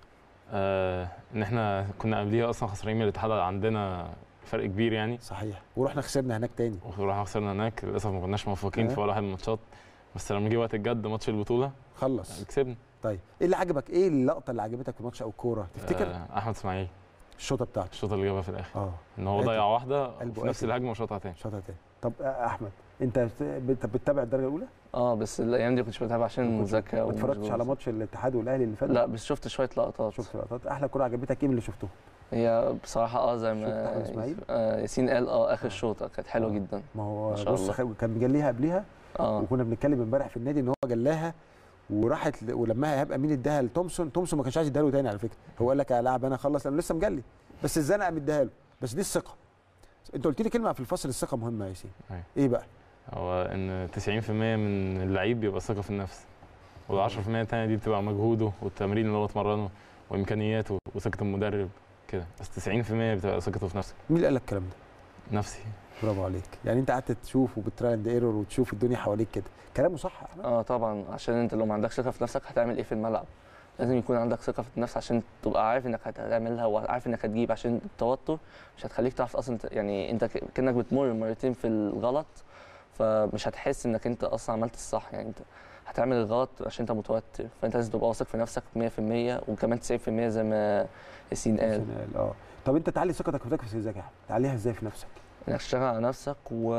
آه ان احنا كنا قبليها اصلا خسرانين من الاتحاد عندنا فرق كبير يعني صحيح ورحنا خسرنا هناك تاني ورحنا خسرنا هناك للاسف ما كناش موفقين آه. في ولا واحد من الماتشات بس لما جه وقت الجد ماتش البطوله خلص كسبنا طيب ايه اللي عجبك ايه اللقطه اللي عجبتك في الماتش او الكوره تفتكر آه احمد اسماعيل الشوطه بتاعته الشوط اللي جابها في الاخر اه ان هو قاتل. ضيع واحده قلبه وفي نفس قاتل. الهجمه وشاطها تاني شوطه تاني طب آه، احمد انت بت- بت- بتتابع الدرجه الاولى اه بس الايام دي كنتش بتابع عشان ما كنتش- المذاكره ما اتفرجتش ومشغول. على ماتش الاتحاد والاهلي اللي فات لا بس شفت شويه لقطات شفت لقطات احلى كوره عجبتك ايه من اللي شفته هي بصراحه اه زي شفت أحمد ما إسماعيل؟ آه ياسين قال اه اخر شوطه كانت حلوه آه. جدا ما هو ما شاء بص الله. خ- كان مجليها قبليها اه وكنا بنتكلم امبارح في النادي ان هو جلاها وراحت ل- ولما ايهاب امين اداها لتومسون تومسون ما كانش عايز يديها له تاني على فكره هو قال لك العب انا اخلص لانه لسه مجلي بس الزنقه مديها له بس دي الثقه انت قلت لي كلمه في الفصل الثقه مهمه يا ياسين أيوة. ايه بقى هو ان 90% من اللعيب بيبقى ثقه في النفس وال 10% التانيه دي بتبقى مجهوده والتمرين اللي هو اتمرنه وامكانياته وثقه المدرب كده بس 90% بتبقى ثقته في نفسه مين اللي قال لك الكلام ده نفسي برافو عليك يعني انت قعدت تشوف وبتراي اند ايرور وتشوف الدنيا حواليك كده كلامه صح يا احمد اه طبعا عشان انت لو ما عندكش ثقه في نفسك هتعمل ايه في الملعب لازم يكون عندك ثقه في النفس عشان تبقى عارف انك هتعملها وعارف انك هتجيب عشان التوتر مش هتخليك تعرف اصلا ت- يعني انت ك- كانك بتمر مرتين في الغلط فمش هتحس انك انت اصلا عملت الصح يعني انت هتعمل الغلط عشان انت متوتر فانت لازم تبقى واثق في نفسك 100% وكمان 90% زي ما ياسين قال عشان قال- اه طب انت تعلي ثقتك في نفسك ازاي يا احمد تعليها ازاي في نفسك انك تشتغل على نفسك و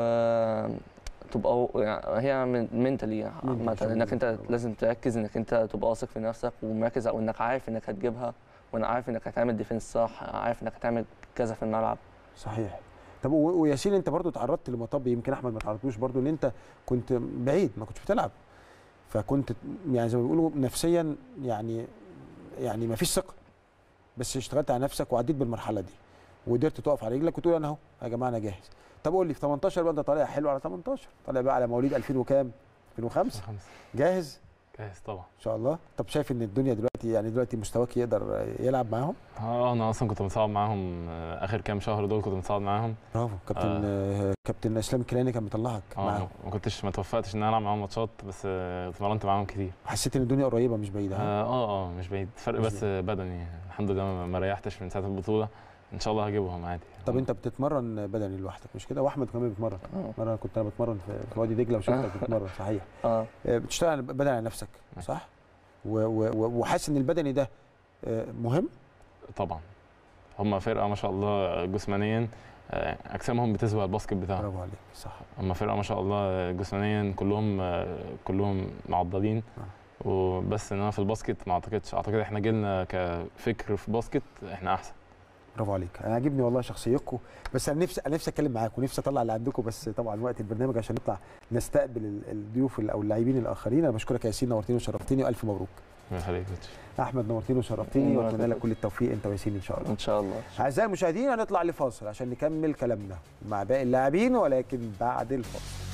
تبقى يعني هي منتلي عامة شغل انك انت mental. لازم تركز انك انت تبقى واثق في نفسك ومركز او انك عارف انك هتجيبها وانا عارف انك هتعمل ديفنس صح عارف انك هتعمل كذا في الملعب صحيح طب و- وياسين انت برضو تعرضت لمطب يمكن احمد ما تعرضتوش برضو ان انت كنت بعيد ما كنتش بتلعب فكنت يعني زي ما بيقولوا نفسيا يعني يعني ما فيش ثقه بس اشتغلت على نفسك وعديت بالمرحله دي وقدرت تقف على رجلك وتقول انا اهو يا جماعه انا جاهز طب قول لي في 18 بقى انت طالع حلو على 18 طالع بقى على مواليد 2000 وكام 2005 خمسة جاهز جاهز طبعا ان شاء الله طب شايف ان الدنيا دلوقتي يعني دلوقتي مستواك يقدر يلعب معاهم اه انا اصلا كنت متصاب معاهم آه، اخر كام شهر دول كنت متصاب معاهم برافو كابتن آه. كابتن اسلام الكيلاني كان مطلعك معاهم اه ما كنتش ما توفقتش ان انا العب معاهم ماتشات بس آه، اتمرنت معاهم كتير حسيت ان الدنيا قريبه مش بعيده ها؟ اه اه آه، مش بعيد فرق مش بس بدني الحمد لله ما- ما ريحتش من ساعه البطوله ان شاء الله هجيبهم عادي طب انت بتتمرن بدني لوحدك مش كده واحمد كمان بيتمرن اه مره كنت انا بتمرن في في وادي دجله وشفتك بتتمرن صحيح اه آه، بتشتغل بدني على نفسك صح و- و- و- وحاسس ان البدني ده آه، مهم طبعا هم فرقه ما شاء الله جسمانيا آه، اجسامهم بتسبق الباسكت بتاعهم برافو عليك صح هم فرقه ما شاء الله جسمانيا كلهم آه، كلهم معضلين وبس انما في الباسكت ما اعتقدش اعتقد احنا جيلنا كفكر في باسكت احنا احسن برافو عليك انا عاجبني والله شخصيتكم بس انا نفسي انا نفسي اتكلم معاكم ونفسي اطلع اللي عندكم بس طبعا وقت البرنامج عشان نطلع نستقبل ال- الضيوف ال- او اللاعبين الاخرين انا بشكرك يا ياسين نورتني وشرفتني والف مبروك الله يخليك يا كوتش. احمد نورتني وشرفتني نورك يا واتمنى لك كوتش. كل التوفيق انت وياسين ان شاء الله ان شاء الله اعزائي المشاهدين هنطلع لفاصل عشان نكمل كلامنا مع باقي اللاعبين ولكن بعد الفاصل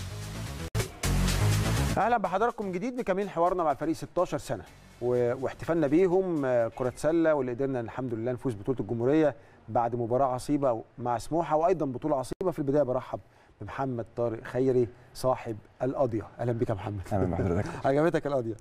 اهلا بحضراتكم من جديد مكملين حوارنا مع الفريق 16 سنه و- واحتفالنا بيهم آه، كره سله واللي قدرنا الحمد لله نفوز بطوله الجمهوريه بعد مباراه عصيبه مع سموحه وايضا بطوله عصيبه في البدايه برحب بمحمد طارق خيري صاحب القضيه اهلا بك يا محمد اهلا بحضرتك عجبتك القضيه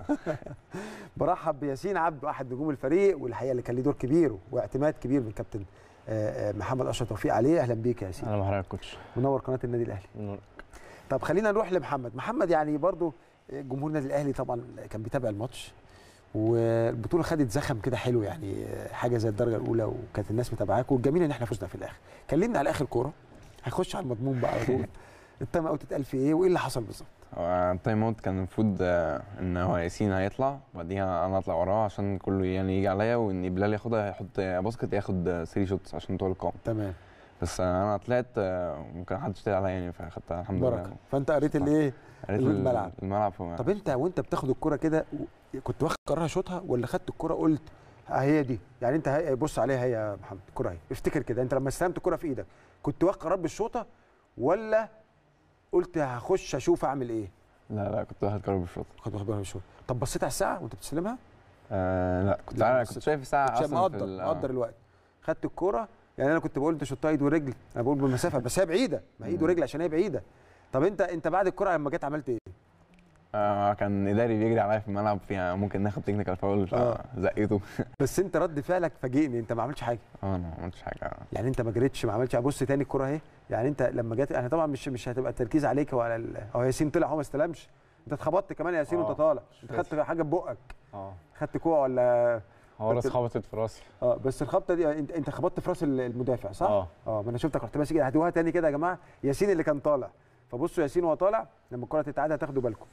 برحب بياسين عبده احد نجوم الفريق والحقيقه اللي كان ليه دور كبير واعتماد كبير من كابتن آه، آه، محمد اشرف توفيق عليه اهلا بيك يا ياسين انا بحضرتك كوتش منور قناه النادي الاهلي طب خلينا نروح لمحمد محمد يعني برضو جمهور النادي الاهلي طبعا كان بيتابع الماتش والبطوله خدت زخم كده حلو يعني حاجه زي الدرجه الاولى وكانت الناس متابعاك والجميل ان احنا فزنا في الاخر كلمنا على اخر كوره هنخش على المضمون بقى على طول التايم اوت اتقال في ايه وايه اللي حصل بالظبط هو التايم اوت كان المفروض آه، ان هو ياسين هيطلع وبعديها انا اطلع وراه عشان كله يعني يجي عليا وان بلال ياخدها يحط باسكت ياخد 3 شوتس عشان طول القام تمام بس انا طلعت آه، وكان محدش طلع عليا يعني فاخدتها الحمد بركه لله فانت قريت الايه قريت الملعب. الملعب فما طب انت وانت بتاخد الكرة كده و- كنت واخد قرار شوطها ولا خدت الكرة قلت اه هي دي يعني انت هي بص عليها هي يا محمد الكرة اهي افتكر كده انت لما استلمت الكرة في ايدك كنت واخد قرار بالشوطة ولا قلت هخش اشوف اعمل ايه لا لا كنت واخد قرار بالشوط خد واخد بالك من الشوطة طب بصيت على الساعة وانت بتستلمها آه لا كنت لا، عارف بس- كنت شايف الساعه كنت شايف اصلا في مقدر ال- مقدر الوقت خدت الكرة يعني انا كنت بقول انت شوطها ايد ورجل انا بقول بالمسافة بس هي بعيدة ما هي ايد مم. ورجل عشان هي بعيدة طب انت انت بعد الكرة لما جيت عملت ايه؟ آه كان اداري بيجري عليا في الملعب فيها ممكن ناخد تكنيكال فاول آه. فزقيته بس انت رد فعلك فاجئني انت ما عملتش حاجة اه انا ما عملتش حاجه يعني انت ما جريتش ما عملتش ابص تاني الكره اهي يعني انت لما جت انا طبعا مش مش هتبقى التركيز عليك وعلى ال... هو ياسين طلع هو ما استلمش انت اتخبطت كمان يا ياسين اه، وانت طالع مش انت خدت فاكر. حاجه ببقك اه خدت كوع ولا هو راس كنت- خبطت في راسي اه بس الخبطه دي انت انت خبطت في راس المدافع صح؟ اه اه ما انا شفتك رحت ماسك هاتوها تاني كده يا جماعه ياسين اللي كان طالع فبصوا ياسين وهو طالع لما الكره تتعاد هتاخدوا بالكم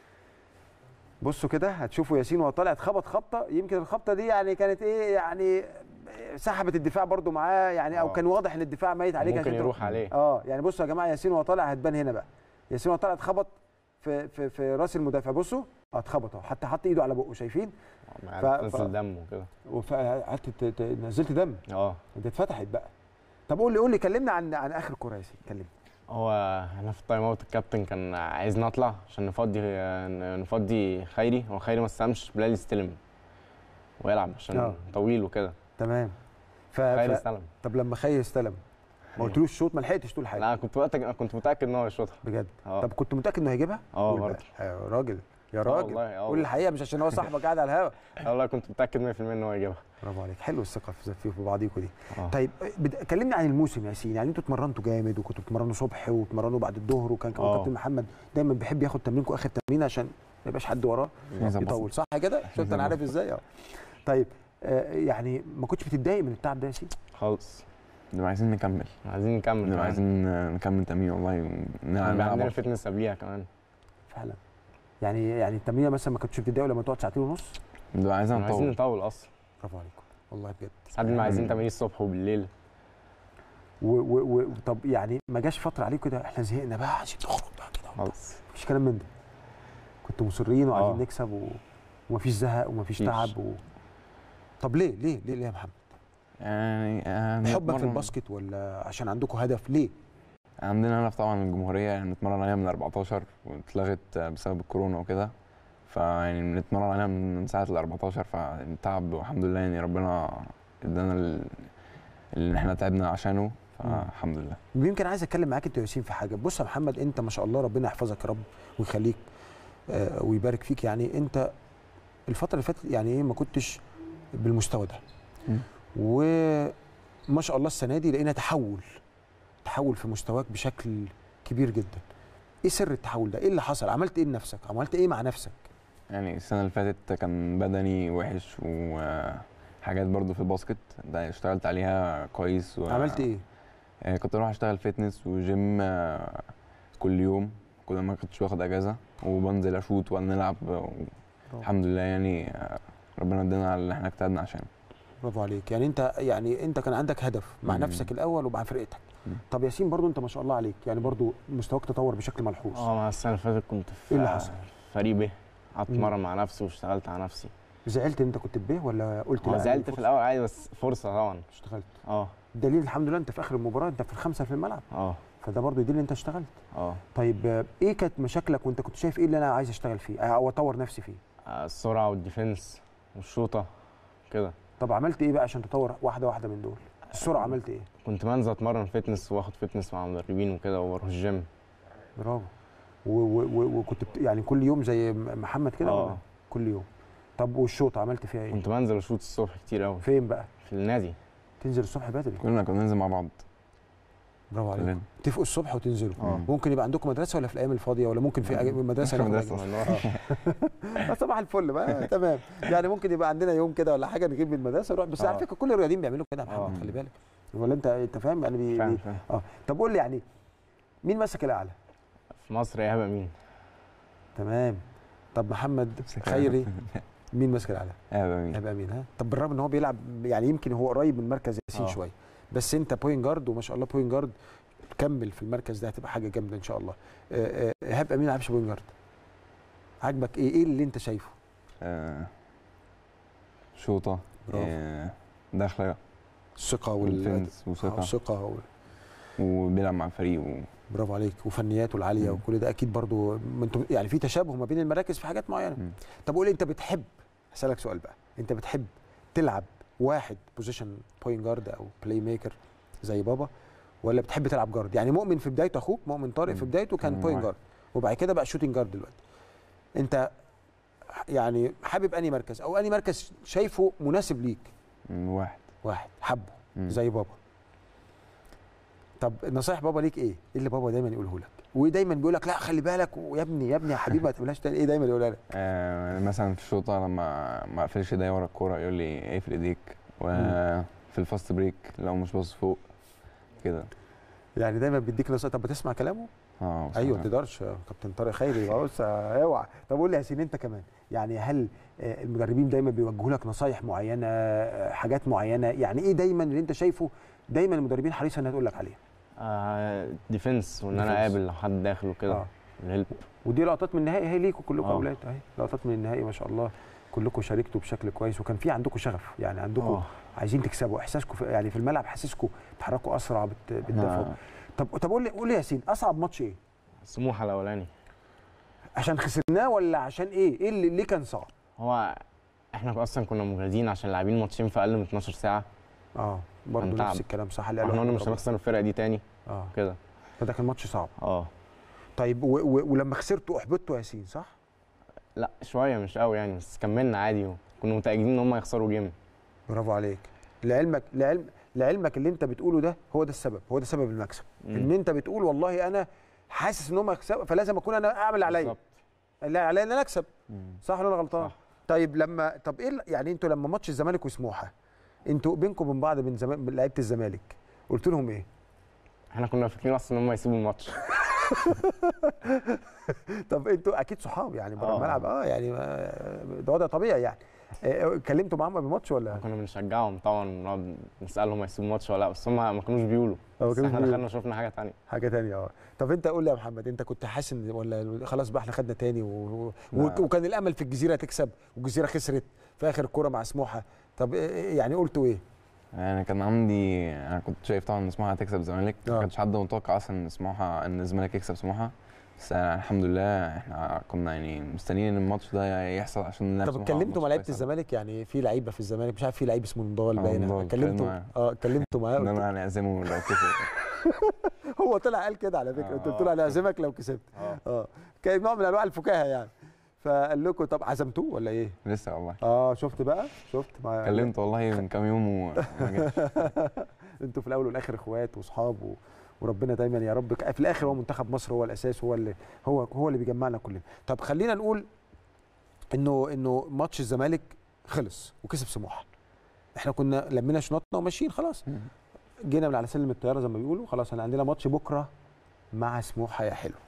بصوا كده هتشوفوا ياسين وهو طالع اتخبط خبطه يمكن الخبطه دي يعني كانت ايه يعني سحبت الدفاع برضو معاه يعني او اه. كان واضح ان الدفاع ميت عليك ممكن عشان يروح عليه اه يعني بصوا يا جماعه ياسين وهو طالع هتبان هنا بقى ياسين وهو طالع اتخبط في في في راس المدافع بصوا اه اتخبط اهو حتى حط ايده على بقه شايفين ف- ف- نزل دم وكده وقعدت ت- ت- نزلت دم اه انت اتفتحت بقى طب قول لي قول لي كلمنا عن عن اخر كوره يا ياسين كلمني هو احنا في التايم اوت الكابتن كان عايزني اطلع عشان نفضي نفضي خيري هو خيري ما استلمش بلال يستلم ويلعب عشان اه. طويل وكده تمام ف... خيري ف... استلم طب لما خير استلم ما قلتلوش شوط ما لحقتش تقول حاجه لا كنت متاكد كنت متاكد ان هو يشوطها بجد اه طب كنت متاكد انه هيجيبها اه قول بقى. برضه يا راجل يا اه راجل والله اه قول والله. الحقيقه مش عشان هو صاحبك قاعد على الهوا اه والله كنت متاكد 100% ان هو يجيبها برافو عليك حلو الثقه في في في بعضيكوا دي اه. طيب بد... كلمني عن الموسم يا ياسين يعني انتوا اتمرنتوا جامد وكنتوا بتتمرنوا صبح وتمرنوا بعد الظهر وكان كمان اه. كابتن محمد دايما بيحب ياخد تمرينكم اخر تمرين عشان ما يبقاش حد وراه يظبط. يطول صح كده شفت انا عارف ازاي اه طيب آه يعني ما كنتش بتتضايق من التعب ده يا ياسين خالص بنبقى عايزين نكمل عايزين نكمل بنبقى كمان. عايزين آه، نكمل تمرين والله ونلعب كان نلعب عندنا أكتر. فتنس قبليها كمان فعلا يعني يعني التمرين مثلا ما كنتش بتتضايقوا لما تقعد ساعتين ونص بنبقى عايزين كنا عايزين نطول نطول اصلا برافو عليكم والله بجد ساعات بنبقى عايزين تمارين الصبح وبالليل و و و طب يعني ما جاش فتره عليكم كده احنا زهقنا بقى عايزين نخرج بقى كده خالص مفيش كلام من ده كنتوا مصرين وعايزين آه. نكسب و... ومفيش زهق ومفيش مفيش. تعب و... طب ليه ليه ليه ليه يا محمد يعني آه، حبك في بنتمرن- الباسكت ولا عشان عندكم هدف ليه عندنا هدف طبعا الجمهوريه يعني بنتمرن عليها من 14 واتلغت بسبب الكورونا وكده فيعني بنتمرن عليها من ساعه ال 14 فالتعب والحمد لله يعني ربنا ادانا ال- اللي احنا تعبنا عشانه فالحمد لله يمكن عايز اتكلم معاك انت يا ياسين في حاجه بص يا محمد انت ما شاء الله ربنا يحفظك يا رب ويخليك آه، ويبارك فيك يعني انت الفتره اللي فاتت يعني ايه ما كنتش بالمستوى ده مم. وما شاء الله السنه دي لقينا تحول تحول في مستواك بشكل كبير جدا ايه سر التحول ده ايه اللي حصل عملت ايه لنفسك عملت ايه مع نفسك يعني السنه اللي فاتت كان بدني وحش وحاجات برضو في الباسكت ده اشتغلت عليها كويس و... عملت ايه يعني كنت اروح اشتغل فيتنس وجيم آه، كل يوم كل ما كنتش باخد اجازه وبنزل اشوط ونلعب الحمد لله يعني آه، ربنا ادانا على اللي احنا اجتهدنا عشانه برافو عليك يعني انت يعني انت كان عندك هدف مع مم. نفسك الاول ومع فرقتك مم. طب ياسين برضو انت ما شاء الله عليك يعني برضو مستواك تطور بشكل ملحوظ اه مع السنه اللي فاتت كنت في إيه اللي حصل؟ فريق ب قعدت مم. اتمرن مع نفسي واشتغلت على نفسي زعلت ان انت كنت بيه ولا قلت لا اه زعلت دي في فرصة؟ الاول عادي بس فرصه طبعا اشتغلت اه دليل الحمد لله انت في اخر المباراه انت في الخمسه في الملعب اه فده برضو يدل ان انت اشتغلت اه طيب آه، ايه كانت مشاكلك وانت كنت شايف ايه اللي انا عايز اشتغل فيه او اطور نفسي فيه آه، السرعه والديفنس والشوطه كده طب عملت ايه بقى عشان تطور واحده واحده من دول السرعه عملت ايه كنت بنزل اتمرن فتنس واخد فتنس مع مدربين وكده واروح الجيم برافو و- و- و- وكنت بت... يعني كل يوم زي م- محمد كده اه ولا كل يوم طب والشوط عملت فيها ايه كنت بنزل اشوط الصبح كتير قوي فين بقى في النادي تنزل الصبح بدري كلنا كنا ننزل مع بعض برافو عليك كلنا تتفقوا الصبح وتنزلوا اه ممكن يبقى عندكم مدرسه ولا في الايام الفاضيه ولا ممكن في أج- مدرسه ناخد مدرسة. أجازة؟ آه. صباح الفل بقى تمام يعني ممكن يبقى عندنا يوم كده ولا حاجه نجيب من المدرسه نروح بس على آه. فكره كل الرياضيين بيعملوا كده يا محمد آه. خلي بالك ولا انت انت فاهم يعني بي... فاهم بي... فاهم اه طب قول لي يعني مين مسك الاعلى في مصر ايهاب امين تمام طب محمد خيري مين ماسك الاعلى ايوه مين هيبقى مين ها طب بالرغم ان هو بيلعب يعني يمكن هو قريب من مركز ياسين آه. شويه بس انت بوينت جارد وما شاء الله بوينت جارد كمل في المركز ده هتبقى حاجه جامده ان شاء الله آه، آه، ايهاب امين ما لعبش بوينت جارد عاجبك ايه ايه اللي انت شايفه آه، شوطه برافو. آه، داخله الثقه وال والفنس آه، وثقه الثقه و... وبيلعب مع الفريق و... برافو عليك وفنياته العاليه مم. وكل ده اكيد برضو ما انتوا يعني في تشابه ما بين المراكز في حاجات معينه مم. طب قول لي انت بتحب هسالك سؤال بقى انت بتحب تلعب واحد بوزيشن بوينت جارد او بلاي ميكر زي بابا ولا بتحب تلعب جارد يعني مؤمن في بدايته اخوك مؤمن طارق في مم. بدايته كان كان بوينت واحد. جارد وبعد كده بقى شوتنج جارد دلوقتي انت يعني حابب انهي مركز او انهي مركز شايفه مناسب ليك مم، واحد واحد حبه مم. زي بابا طب نصايح بابا ليك ايه؟ ايه اللي بابا دايما يقوله لك؟ ودايما بيقول لك لا خلي بالك ويا ابني يا ابني يا حبيبي ما تقولهاش تاني ايه دايما يقولها لك؟ آه مثلا في الشوطه لما ما اقفلش ايديا ورا الكوره يقول لي اقفل ايديك وفي الفاست بريك لو مش باصص فوق كده يعني دايما بيديك نصايح طب بتسمع كلامه؟ اه بصراحة. ايوه ما تقدرش يا كابتن طارق خيري بص اوعى طب قول لي يا ياسين انت كمان يعني هل آه، المدربين دايما بيوجهوا لك نصايح معينه آه، حاجات معينه يعني ايه دايما اللي انت شايفه دايما المدربين حريصه انها تقول لك عليه آه ديفنس وان انا ديفنس. اقابل لو حد داخل وكده آه. الهيلب ودي لقطات من النهائي اهي ليكوا كلكم آه. اولاد اهي لقطات من النهائي ما شاء الله كلكم شاركتوا بشكل كويس وكان في عندكم شغف يعني عندكم اه عايزين تكسبوا احساسكم في يعني في الملعب حاسسكم بتحركوا اسرع بت- بتدافعوا آه. طب طب قول لي قول لي يا ياسين اصعب ماتش ايه؟ سموحه الاولاني عشان خسرناه ولا عشان ايه؟ ايه اللي ليه كان صعب؟ هو احنا اصلا كنا مجهدين عشان لاعبين ماتشين في اقل من 12 ساعه اه برضه كان نفس تعب. الكلام صح اللي احنا قاله قلنا أحمد مش ربيع. هنخسر الفرقه دي تاني اه كده فده كان ماتش صعب اه طيب و و ولما خسرتوا احبطتوا يا ياسين صح؟ لا شويه مش قوي يعني بس كملنا عادي وكنا متاكدين ان هم يخسروا جيم برافو عليك لعلمك لعلم لعلمك اللي انت بتقوله ده هو ده السبب هو ده سبب المكسب مم. ان انت بتقول والله انا حاسس ان هم هيكسبوا فلازم اكون انا اعمل اللي عليا بالظبط. اللي عليا ان انا اكسب مم. صح ولا انا غلطان؟ صح. طيب لما طب ايه ال- يعني انتوا لما ماتش الزمالك وسموحه انتوا بينكم وبين بعض من زمان من لعيبه الزمالك قلت لهم ايه؟ احنا كنا فاكرين اصلا ان هم يسيبوا الماتش طب انتوا اكيد صحاب يعني بره آه. الملعب اه يعني آه، ده وضع طبيعي يعني آه، كلمتوا معاهم قبل الماتش ولا كنا بنشجعهم طبعا بنقعد نسالهم هيسيبوا الماتش ولا لا بس هم ما كانوش بيقولوا ما بس كانوش احنا بيقولوا. دخلنا شفنا حاجه تانية حاجه تانية اه طب انت قول لي يا محمد انت كنت حاسس ان ولا خلاص بقى احنا خدنا تاني و... و... لا. وكان الامل في الجزيره تكسب والجزيره خسرت في اخر الكوره مع سموحه طب إيه- يعني قلتوا ايه؟ يعني كان عندي انا كنت شايف طبعا ان سموحه هتكسب الزمالك آه. ما كانش حد متوقع اصلا ان سموحه ان الزمالك يكسب سموحه بس يعني الحمد لله احنا كنا يعني مستنيين ان الماتش ده يحصل عشان نلعب طب سموحة اتكلمتوا مع ماتش لعيبه كويس. الزمالك يعني في لعيبه في الزمالك مش عارف في لعيب اسمه نضال آه، باين نضال، كلمتوا اتكلمنا معاه. اه اتكلمتوا معاه ان قلت- انا هنعزمه لو كسب هو طلع قال كده على فكره انت قلت له هنعزمك لو كسبت اه اه كان نوع من انواع الفكاهه يعني فقال لكم طب عزمتوه ولا ايه؟ لسه والله اه شفت بقى شفت ما كلمته والله من كام يوم وما جاش انتوا في الاول والاخر اخوات واصحاب و... وربنا دايما يا رب في الاخر هو منتخب مصر هو الاساس هو اللي هو هو اللي بيجمعنا كلنا طب خلينا نقول انه انه ماتش الزمالك خلص وكسب سموحه احنا كنا لمينا شنطنا وماشيين خلاص جينا من على سلم الطياره زي ما بيقولوا خلاص احنا عندنا ماتش بكره مع سموحه يا حلو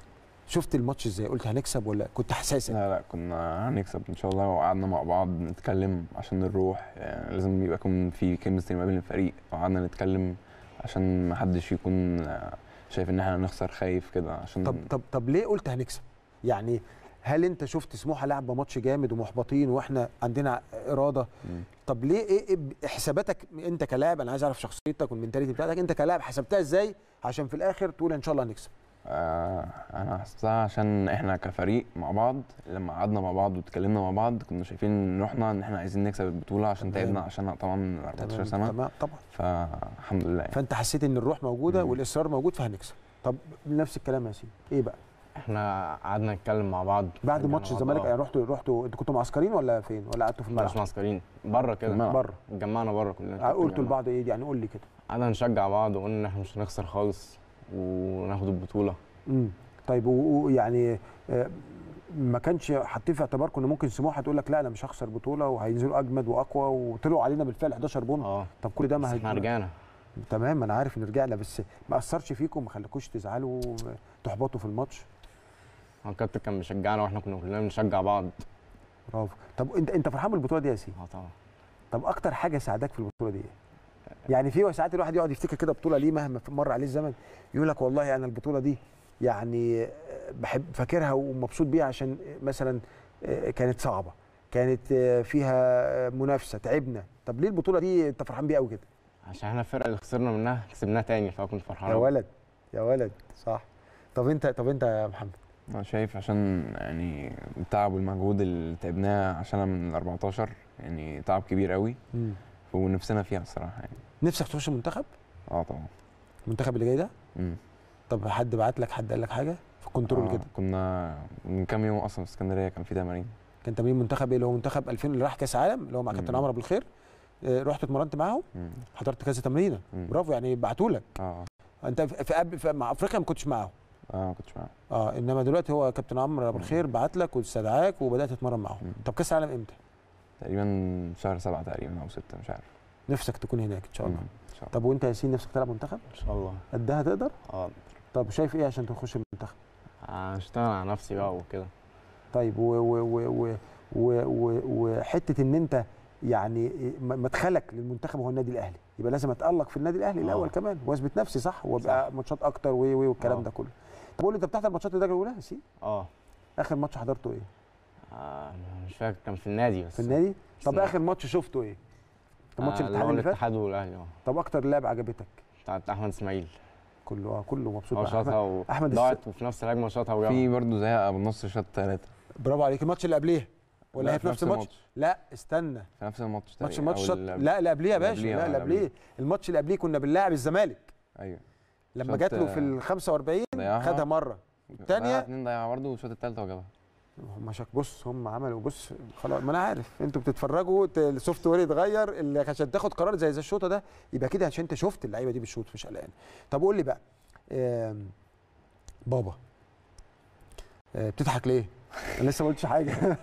شفت الماتش ازاي قلت هنكسب ولا كنت حساسا لا لا كنا هنكسب ان شاء الله وقعدنا مع بعض نتكلم عشان نروح يعني لازم يبقى يكون في كيمستري ما بين الفريق وقعدنا نتكلم عشان ما حدش يكون آه، شايف ان احنا هنخسر خايف كده عشان طب طب طب ليه قلت هنكسب يعني هل انت شفت سموحه لعبه ماتش جامد ومحبطين واحنا عندنا اراده مم. طب ليه ايه, إيه حساباتك انت كلاعب انا عايز اعرف شخصيتك والمنتاليتي بتاعتك انت كلاعب حسبتها ازاي عشان في الاخر تقول ان شاء الله هنكسب آه انا حسيتها عشان احنا كفريق مع بعض لما قعدنا مع بعض واتكلمنا مع بعض كنا شايفين ان رحنا ان احنا عايزين نكسب البطوله عشان تمام. تعبنا عشان طبعا من 14 تمام سنه تمام طبعا فالحمد لله يعني. فانت حسيت ان الروح موجوده مم. والاصرار موجود فهنكسب طب نفس الكلام يا ياسين ايه بقى احنا قعدنا نتكلم مع بعض بعد كان ماتش مع الزمالك بعض. يعني رحتوا رحتوا انتوا كنتوا معسكرين ولا فين ولا قعدتوا في مش الملعب معسكرين بره كده الملعب. بره اتجمعنا بره كلنا قلتوا لبعض ايه يعني قول لي كده قعدنا نشجع بعض وقلنا ان احنا مش هنخسر خالص وناخد البطوله امم طيب و- ويعني آه، ما كانش حاطين في اعتباركم ان ممكن سموحه تقول لك لا انا مش هخسر بطوله وهينزلوا اجمد واقوى وطلعوا علينا بالفعل 11 بونت اه طب كل ده بس ما احنا هي- رجعنا تمام انا عارف ان رجعنا بس ما اثرش فيكم ما خلاكوش تزعلوا تحبطوا في الماتش هو الكابتن كان بيشجعنا واحنا كنا كلنا بنشجع بعض برافو طب انت انت فرحان بالبطوله دي يا ياسين اه طبعا طب اكتر حاجه ساعدك في البطوله دي ايه يعني في ساعات الواحد يقعد يفتكر كده بطوله ليه مهما مر عليه الزمن يقول لك والله انا البطوله دي يعني بحب فاكرها ومبسوط بيها عشان مثلا كانت صعبه كانت فيها منافسه تعبنا طب ليه البطوله دي انت فرحان بيها قوي كده عشان احنا الفرقه اللي خسرنا منها كسبناها تاني فكنت فرحان يا أوي. ولد يا ولد صح طب انت طب انت يا محمد انا شايف عشان يعني التعب والمجهود اللي تعبناه عشان من ال 14 يعني تعب كبير قوي ونفسنا فيها الصراحه يعني نفسك تخش المنتخب اه طبعا المنتخب اللي جاي ده مم. طب حد بعت لك حد قال لك حاجه في الكنترول آه، كده كنا من كام يوم اصلا في اسكندريه كان في تمارين كان تمرين منتخب ايه اللي هو منتخب 2000 اللي راح كاس عالم اللي هو مع كابتن مم. عمرو ابو الخير آه، رحت اتمرنت معاهم مم. حضرت كذا تمرينه مم. برافو يعني بعتوا لك اه انت في في, قبل- في مع افريقيا ما كنتش معاهم اه ما كنتش معاهم اه انما دلوقتي هو كابتن عمرو ابو الخير بعت لك واستدعاك وبدات تتمرن معاهم مم. طب كاس العالم امتى تقريبا شهر سبعة تقريبا او ستة مش عارف نفسك تكون هناك ان شاء الله مم. ان شاء الله طب وانت يا ياسين نفسك تلعب منتخب ان شاء الله قدها تقدر اه طب شايف ايه عشان تخش المنتخب هشتغل على نفسي بقى وكده طيب و و و و و و وحته ان انت يعني م- مدخلك للمنتخب هو النادي الاهلي يبقى لازم اتالق في النادي الاهلي آه. الاول كمان واثبت نفسي صح وابقى ماتشات اكتر و و والكلام آه. ده كله طب قول لي انت بتحضر ماتشات الدرجه الاولى يا ياسين اه اخر ماتش حضرته ايه آه، مش فاكر كان في النادي بس في النادي طب بس- اخر ماتش شفته ايه كان ماتش آه، اللي الاتحاد هو اللي فات الاتحاد والاهلي اه طب اكتر لاعب عجبتك بتاعت احمد اسماعيل كله اه كله مبسوط هو بقى. شاطها أحمد- احمد الس- ضاعت وفي نفس الهجمه شاطها في وجابها برضه زيها ابو النصر شاط ثلاثة برافو عليك الماتش اللي قبليه ولا هي في نفس الماتش لا استنى في نفس الماتش ماتش تقريباً، ماتش أو شط... ال- لا اللي قبليه يا اللي باشا قبليه، لا آه، اللي اللي قبليه الماتش اللي قبليه كنا بنلاعب الزمالك ايوه لما شوط- جات له في ال 45 ضيعها. خدها مره ضيعها الثانيه اتنين ضيعها برضه والشوط الثالثة وجابها هم شك بص هم عملوا بص خلاص ما انا عارف انتوا بتتفرجوا ت- السوفت وير يتغير اللي عشان تاخد قرار زي زي الشوطه ده يبقى كده عشان انت شفت اللعيبه دي بتشوط مش قلقان طب قول لي بقى آم، بابا آه، بتضحك ليه؟ انا لسه ما قلتش حاجه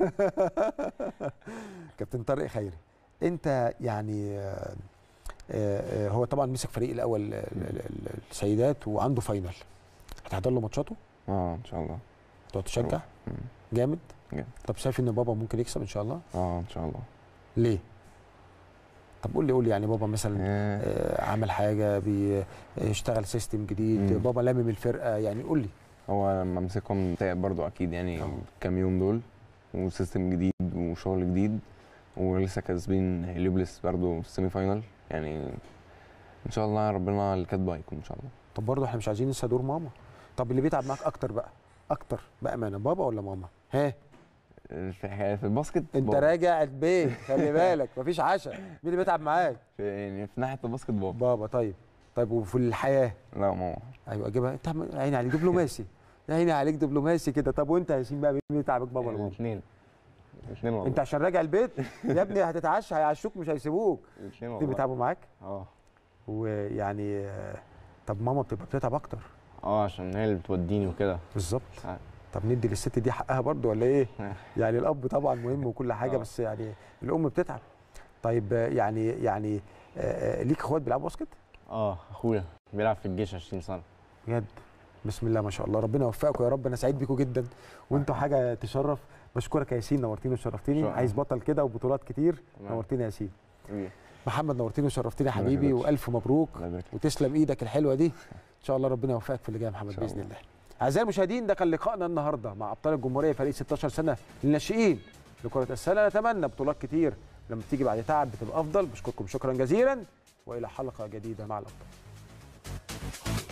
كابتن طارق خيري انت يعني آه، آه، آه، هو طبعا مسك فريق الاول ال- ال- ال- السيدات وعنده فاينل هتحضر له ماتشاته اه ان شاء الله تقعد تشجع مم. جامد جامد. طب شايف ان بابا ممكن يكسب ان شاء الله اه ان شاء الله ليه طب قول لي قول لي يعني بابا مثلا آه، آه، عمل حاجه بيشتغل سيستم جديد مم. بابا لامم الفرقه يعني قول لي هو لما امسكهم تعب برضو اكيد يعني آه. كام يوم دول وسيستم جديد وشغل جديد ولسه كاسبين هليوبلس برضو في السيمي فاينال يعني ان شاء الله ربنا اللي كاتبه هيكون ان شاء الله طب برضه احنا مش عايزين ننسى دور ماما طب اللي بيتعب معاك اكتر بقى اكتر بامانه بابا ولا ماما ها في حكاية- في الباسكت انت بابا. راجع البيت خلي بالك مفيش عشاء مين اللي بيتعب معاك في يعني في ناحيه الباسكت بابا بابا طيب طيب وفي الحياه لا ماما ايوه اجيبها انت عم- يا عيني عليك دبلوماسي يا عيني عليك دبلوماسي كده طب وانت يا ياسين بقى مين اللي بيتعبك بابا ولا ماما الاثنين الاثنين والله انت عشان راجع البيت يا ابني هتتعشى هيعشوك مش هيسيبوك الاثنين دي والله بيتعبوا معاك اه ويعني آه، طب ماما بتبقى بتتعب اكتر اه عشان هي اللي بتوديني وكده بالظبط آه. طب ندي للست دي حقها برضو ولا ايه يعني الاب طبعا مهم وكل حاجه آه. بس يعني الام بتتعب طيب آه، يعني يعني آه، آه، ليك اخوات بيلعبوا باسكت اه اخويا بيلعب في الجيش 20 سنه بجد بسم الله ما شاء الله ربنا يوفقكم يا رب انا سعيد بيكم جدا وانتوا حاجه تشرف بشكرك يا ياسين نورتيني وشرفتني شكراً. عايز بطل كده وبطولات كتير تمام. نورتيني يا ياسين إيه. محمد نورتيني وشرفتني يا الله حبيبي يخليك. والف مبروك الله يبارك فيك. وتسلم ايدك الحلوه دي ان شاء الله ربنا يوفقك في اللي جاي يا محمد إن شاء باذن الله. الله اعزائي المشاهدين ده كان لقائنا النهارده مع ابطال الجمهوريه فريق 16 سنه للناشئين لكره السله نتمنى بطولات كتير لما بتيجي بعد تعب بتبقى افضل بشكركم شكرا جزيلا والى حلقه جديده مع الابطال